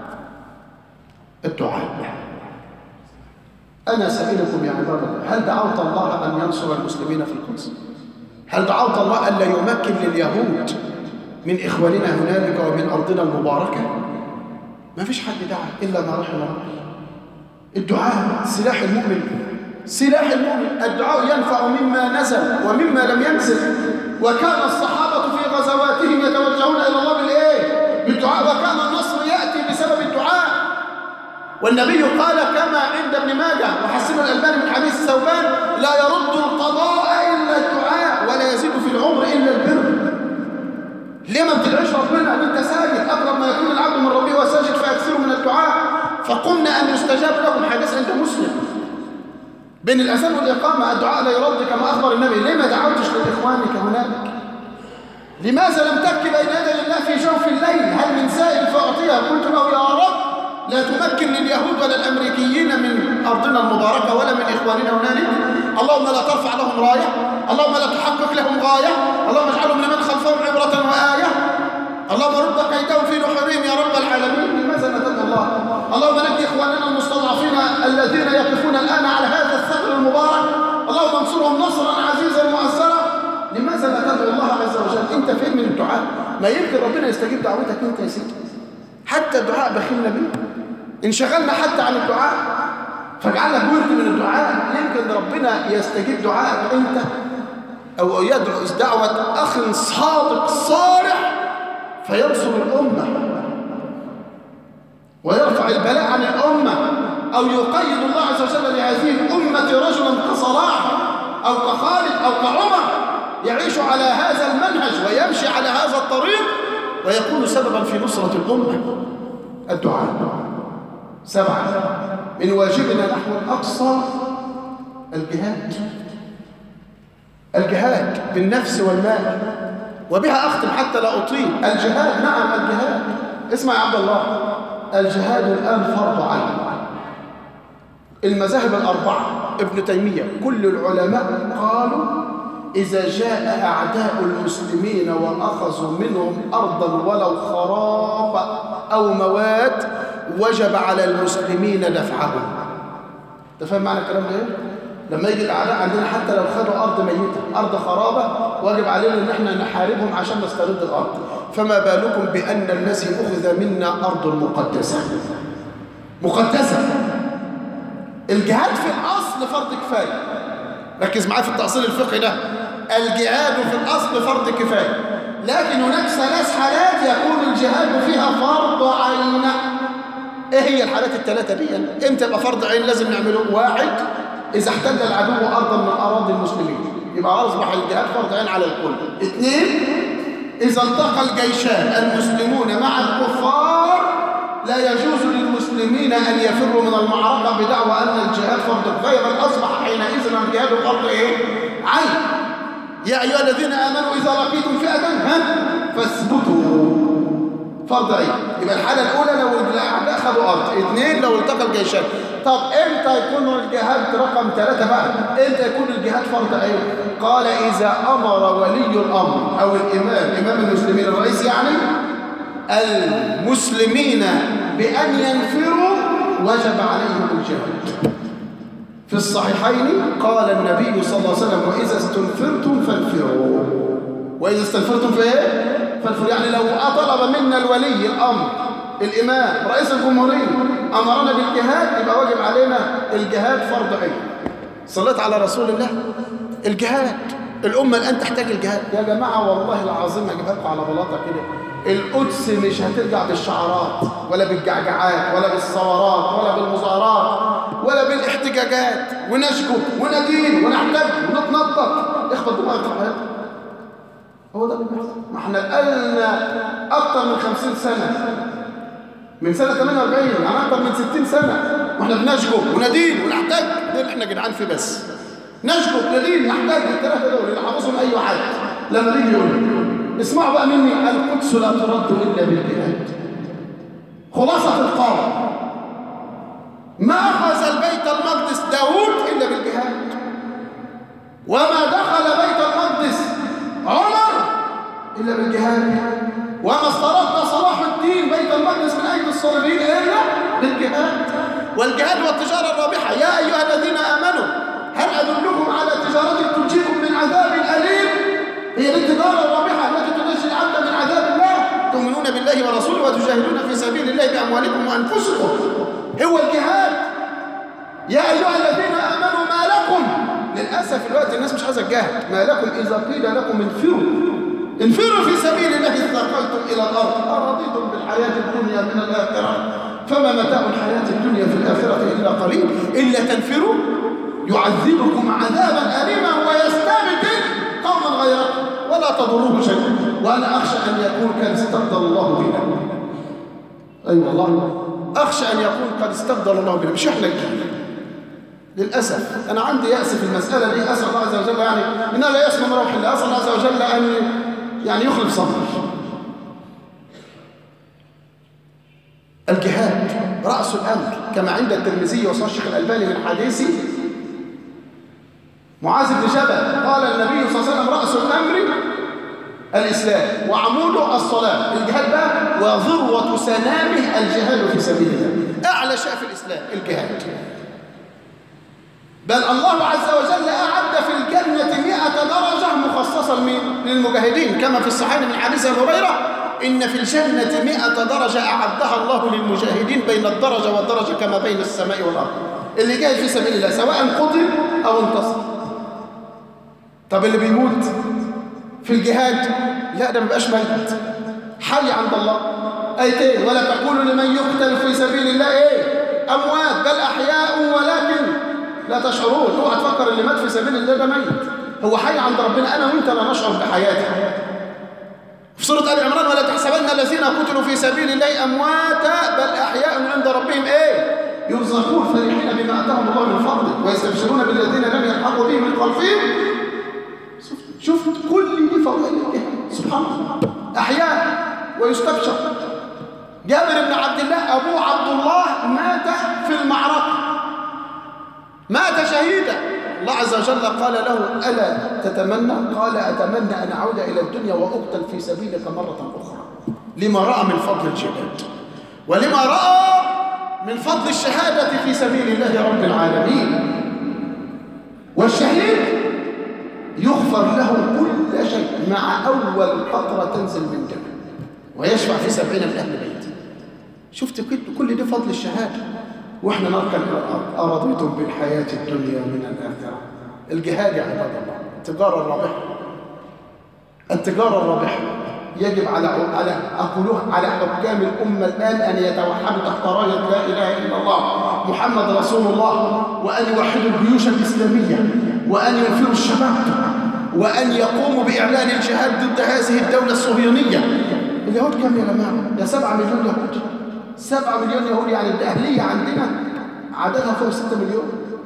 الدعاء أنا سائلكم يا عباد الله هل دعوت الله أن ينصر المسلمين في القدس؟ هل دعوت الله أن لا يمكن لليهود من إخواننا هنالك ومن أرضنا المباركة؟ ما فيش حد دعا إلا ما رحم الله الدعاء سلاح المؤمن سلاح المؤمن الدعاء ينفع مما نزل ومما لم ينزل وكان الصحابة في غزواتهم يتوجهون إلى الله بالإيه؟ بالدعاء وكان النصر يأتي بسبب الدعاء والنبي قال كما عند ابن ماجه وحسن الألباني من حديث ثوبان لا يرد القضاء إلا الدعاء ولا يزيد في العمر إلا البر ليه ما بتدعيش ربنا ان انت ساجد اقرب ما يكون العبد من ربه وهو ساجد فيكثر من الدعاء فقمنا ان يستجاب لهم حديث عند مسلم بين الاذان والاقامه الدعاء لا يرد كما اخبر النبي ليه ما دعوتش لاخوانك هنالك لماذا لم تبكي بين يدي الله في جوف الليل هل من سائل فاعطيها قلت له يا رب لا تمكن لليهود ولا الامريكيين من ارضنا المباركه ولا من اخواننا هنالك اللهم لا ترفع لهم رايه اللهم لا تحقق لهم غايه اللهم اجعلهم لمن خلفهم عبره وايه اللهم رد كيدهم في نحورهم يا رب العالمين لماذا ندعو الله اللهم نجي اخواننا المستضعفين الذين يقفون الان على هذا الثغر المبارك اللهم انصرهم نصرا عزيزا مؤثرا لماذا لا تدعو الله عز وجل انت فين من الدعاء ما يمكن ربنا يستجيب دعوتك انت يا سيدي حتى الدعاء بخلنا به انشغلنا حتى عن الدعاء فاجعل لك ورد من الدعاء يمكن ربنا يستجيب دعائك انت او يدعو دعوه اخ صادق صالح فينصر الامه ويرفع البلاء عن الامه او يقيد الله عز وجل لهذه الامه رجلا كصلاح او كخالد او كعمر يعيش على هذا المنهج ويمشي على هذا الطريق ويكون سببا في نصره الامه الدعاء سبعة من واجبنا نحو الأقصى الجهاد الجهاد بالنفس والمال وبها أختم حتى لا أطيل الجهاد نعم الجهاد اسمع يا عبد الله الجهاد الآن فرض عين المذاهب الأربعة ابن تيمية كل العلماء قالوا إذا جاء أعداء المسلمين وأخذوا منهم أرضا ولو خراب أو موات وجب على المسلمين دفعهم أنت فاهم معنى الكلام ده إيه؟ لما يجي الأعداء عندنا حتى لو خدوا أرض ميتة أرض خرابة واجب علينا إن احنا نحاربهم عشان نسترد الأرض فما بالكم بأن الذي أخذ منا أرض مقدسة مقدسة الجهاد في الأصل فرض كفاية ركز معايا في التأصيل الفقهي ده الجهاد في الأصل فرض كفاية لكن هناك ثلاث حالات يكون الجهاد فيها فرض عين ايه هي الحالات الثلاثة دي امتى يبقى فرض عين لازم نعمله واحد إذا احتل العدو أرضا من أراضي المسلمين يبقى أصبح الجهاد فرض عين على الكل اثنين إذا التقى الجيشان المسلمون مع الكفار لا يجوز للمسلمين أن يفروا من المعركة بدعوى أن الجهاد فرض كفاية بل أصبح حينئذ الجهاد فرض إيه؟ عين يا أيها الذين آمنوا إذا لقيتم فئة ها فاثبتوا فرض عين يبقى الحالة الأولى لو الأعداء خدوا أرض اثنين لو التقى الجيشان طب امتى يكون الجهاد رقم ثلاثة بقى امتى يكون الجهاد فرض عين قال إذا أمر ولي الأمر أو الإمام إمام المسلمين الرئيس يعني المسلمين بأن ينفروا وجب عليهم الجهاد في الصحيحين قال النبي صلى الله عليه وسلم وإذا استنفرتم فانفروا وإذا استنفرتم في إيه؟ فانفروا يعني لو طلب منا الولي الأمر الإمام رئيس الجمهورية أمرنا بالجهاد يبقى واجب علينا الجهاد فرض عين صليت على رسول الله الجهاد الأمة الآن تحتاج الجهاد يا جماعة والله العظيم أجيبها لكم على بلاطة كده القدس مش هترجع بالشعارات ولا بالجعجعات ولا بالثورات ولا بالمظاهرات ولا بالاحتجاجات ونشكو وندين ونحتج ونتنطط اخبط دماغك في حياتك هو ده اللي بيحصل ما احنا بقالنا اكتر من 50 سنه من سنه 48 يعني اكتر من 60 سنه واحنا بنشكو وندين ونحتج ده اللي احنا جدعان فيه بس نشكو ندين نحتج الثلاثه دول اللي حافظهم اي واحد لما يجي يقول اسمعوا بقى مني القدس لا ترد الا بالجهاد خلاصه القول ما اخذ البيت المقدس داوود الا بالجهاد وما دخل بيت المقدس عمر الا بالجهاد وما استرد صلاح الدين بيت المقدس من ايدي الصليبيين الا بالجهاد والجهاد والتجاره الرابحه يا ايها الذين امنوا هل ادلكم على تجاره تنجيكم من عذاب اليم هي دي التجاره الرابحه التي تنجي العبد من عذاب الله تؤمنون بالله ورسوله وتجاهدون في سبيل الله باموالكم وانفسكم هو الجهاد يا ايها الذين امنوا ما لكم للاسف الوقت الناس مش عايزه تجاهد ما لكم اذا قيل لكم انفروا انفروا في سبيل الله اثقلتم الى الارض ارضيتم بالحياه الدنيا من الاخره فما متاع الحياه الدنيا في الاخره الا قليل الا تنفروا يعذبكم عذابا اليما ويستبدل قوما غيركم ولا تضروه شيئا وانا اخشى ان يكون قد استبدل الله بنا اي أيوة والله اخشى ان يكون قد استبدل الله بنا مش احنا الجهل للاسف انا عندي ياس في المساله دي اسال الله عز وجل يعني ان لا ياس من روح الله اسال الله عز وجل ان يعني يخلف صبري الجهاد راس الامر كما عند الترمذي وصحيح الشيخ الالباني من حديث معاذ بن جبل قال النبي صلى الله عليه وسلم راس الامر الاسلام وعموده الصلاه الجهاد بقى وذروه سنامه الجهاد في سبيل الله اعلى شيء في الاسلام الجهاد بل الله عز وجل أعد في الجنة مئة درجة مخصصة للمجاهدين كما في الصحيح من حديث أبي هريرة إن في الجنة مئة درجة أعدها الله للمجاهدين بين الدرجة والدرجة كما بين السماء والأرض اللي جاهد في سبيل الله سواء قتل أو انتصر طب اللي بيموت في الجهاد لا ده ما بقاش ميت حي عند الله ايتين ولا تقولوا لمن يقتل في سبيل الله ايه اموات بل احياء ولكن لا تشعرون اوعى تفكر اللي مات في سبيل الله ده ميت هو حي عند ربنا انا وانت لا نشعر بحياته في سوره ال عمران ولا تحسبن الذين قتلوا في سبيل الله امواتا بل احياء عند ربهم ايه يرزقون فرحين بما اتاهم الله من فضله ويستبشرون بالذين لم يلحقوا بهم من خلفهم شفت كل دي فضائل سبحان الله احياء ويستبشر جابر بن عبد الله أبوه عبد الله مات في المعركة مات شهيدا الله عز وجل قال له ألا تتمنى قال أتمنى أن أعود إلى الدنيا وأقتل في سبيلك مرة أخرى لما رأى من فضل الجهاد ولما رأى من فضل الشهادة في سبيل الله رب العالمين والشهيد يغفر له كل شيء مع أول قطرة تنزل من دمه ويشفع في سبعين من أهل بيته شفت كل ده فضل الشهادة وإحنا نركن إلى الأرض أرضيتم بالحياة الدنيا من الآخرة الجهاد يا عباد الله التجارة الرابحة التجارة الرابحة يجب على على أقولها على حكام الأمة الآن أن يتوحدوا تحت راية لا إله إلا الله محمد رسول الله وأن يوحدوا الجيوش الإسلامية وأن ينفروا الشباب وأن يقوموا بإعلان الجهاد ضد هذه الدولة الصهيونية اليهود كم يا جماعة؟ ده 7 مليون يهود 7 مليون يهود يعني الأهلية عندنا عددها فوق 6 مليون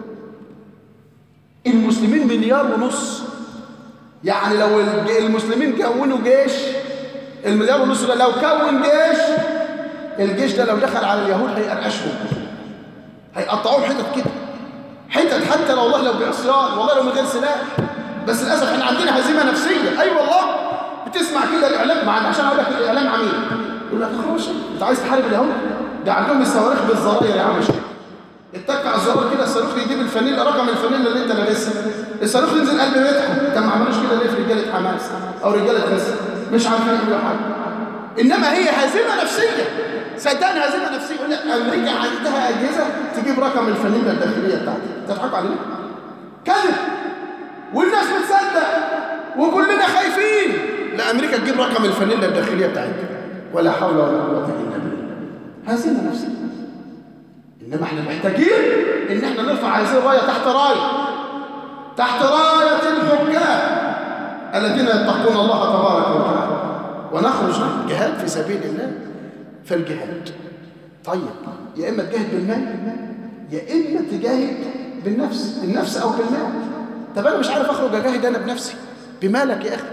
المسلمين مليار ونص يعني لو المسلمين كونوا جيش المليار ونص ده لو كون جيش الجيش ده لو دخل على اليهود هيقرقشهم هيقطعوهم حتت كده حتت حتى لو والله لو بعصيان والله لو من غير سلاح بس للاسف احنا عندنا هزيمه نفسيه اي أيوة والله بتسمع كده الاعلام مع عشان اقول لك الاعلام عميل يقول لك خلاص انت عايز تحارب اليهود ده عندهم الصواريخ بالزراير يا عم الشيخ اتك على الزرار كده الصاروخ يجيب الفانيلا رقم الفانيلا اللي انت لابسها الصاروخ ينزل قلب بيتكم كان ما عملوش كده ليه في رجاله حماس او رجاله غزه مش عارفين يعملوا حاجه انما هي هزيمه نفسيه صدقني هزيمه نفسيه يقول لك امريكا عندها اجهزه تجيب رقم الفانيلا الداخليه بتاعتك تضحكوا علينا كذب والناس بتصدق وكلنا خايفين لا امريكا تجيب رقم الفانيلا الداخليه بتاعتك ولا حول ولا قوه الا بالله هزيمه نفسيه انما احنا محتاجين ان احنا نرفع هذه الرايه تحت رايه تحت رايه الحكام الذين يتقون الله تبارك وتعالى ونخرج جهاد في سبيل الله فالجهاد طيب يا اما تجاهد بالمال يا اما تجاهد بالنفس النفس او بالمال طب انا مش عارف اخرج اجاهد انا بنفسي بمالك يا اخي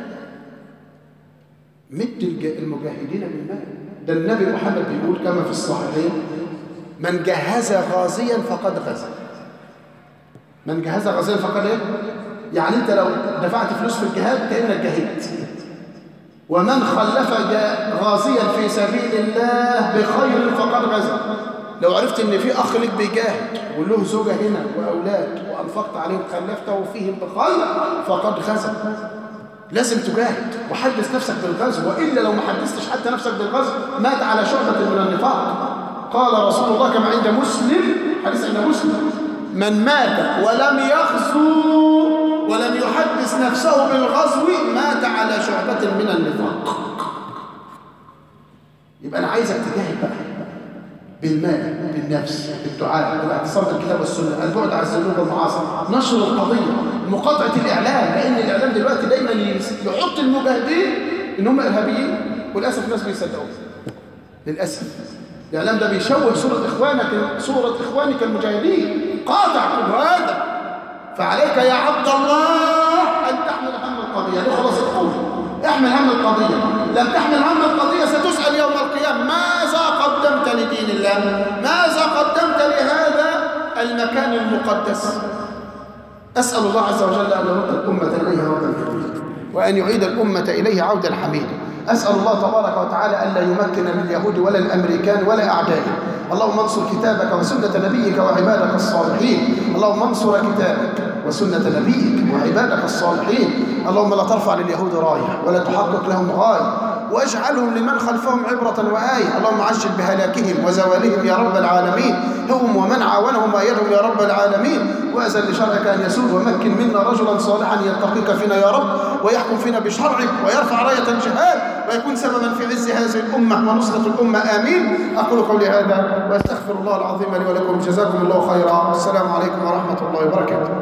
مد المجاهدين بالمال ده النبي محمد بيقول كما في الصحيحين من جهز غازيا فقد غزا من جهز غازيا فقد ايه يعني انت لو دفعت فلوس في الجهاد كانك جاهدت ومن خلف غازيا في سبيل الله بخير فقد غزا لو عرفت ان في اخ لك بيجاهد وله زوجه هنا واولاد وانفقت عليهم خلفته فيهم بخير فقد غزا لازم تجاهد وحدث نفسك بالغزو والا لو ما حدثتش حتى نفسك بالغزو مات على شعبه من النفاق قال رسول الله كما عند مسلم حديث عند مسلم من مات ولم يغزو ولم يحدث نفسه بالغزو مات على شعبة من النفاق يبقى أنا عايزك تجاهد بقى بالمال بالنفس بالدعاء بالاعتصام بالكتاب والسنة البعد عن الذنوب والمعاصي نشر القضية مقاطعة الإعلام لأن الإعلام دلوقتي دايما يحط المجاهدين إن هم إرهابيين وللأسف الناس بيصدقوا للأسف الإعلام ده بيشوه صورة إخوانك صورة إخوانك المجاهدين قاطع كل هذا فعليك يا عبد الله أن تحمل هم القضية دي خلاص القول احمل هم القضية لم تحمل هم القضية ستسأل يوم القيامة ماذا قدمت لدين الله ماذا قدمت لهذا المكان المقدس أسأل الله عز وجل أن يرد الأمة إليه ردا جميلا وأن يعيد الأمة إليه عودا حميدا أسأل الله تبارك وتعالى ألا يمكن لليهود ولا الأمريكان ولا أعدائهم اللهم انصر كتابك وسنة نبيك وعبادك الصالحين اللهم انصر كتابك وسنة نبيك وعبادك الصالحين اللهم لا ترفع لليهود راية ولا تحقق لهم غاية واجعلهم لمن خلفهم عبرة وآية اللهم عجل بهلاكهم وزوالهم يا رب العالمين هم ومن عاونهم وأيدهم يا رب العالمين وأزل لشرعك أن يسود ومكن منا رجلا صالحا يتقيك فينا يا رب ويحكم فينا بشرعك ويرفع راية الجهاد ويكون سببا في عز هذه الأمة ونصرة الأمة آمين أقول قولي هذا وأستغفر الله العظيم لي ولكم جزاكم الله خيرا والسلام عليكم ورحمة الله وبركاته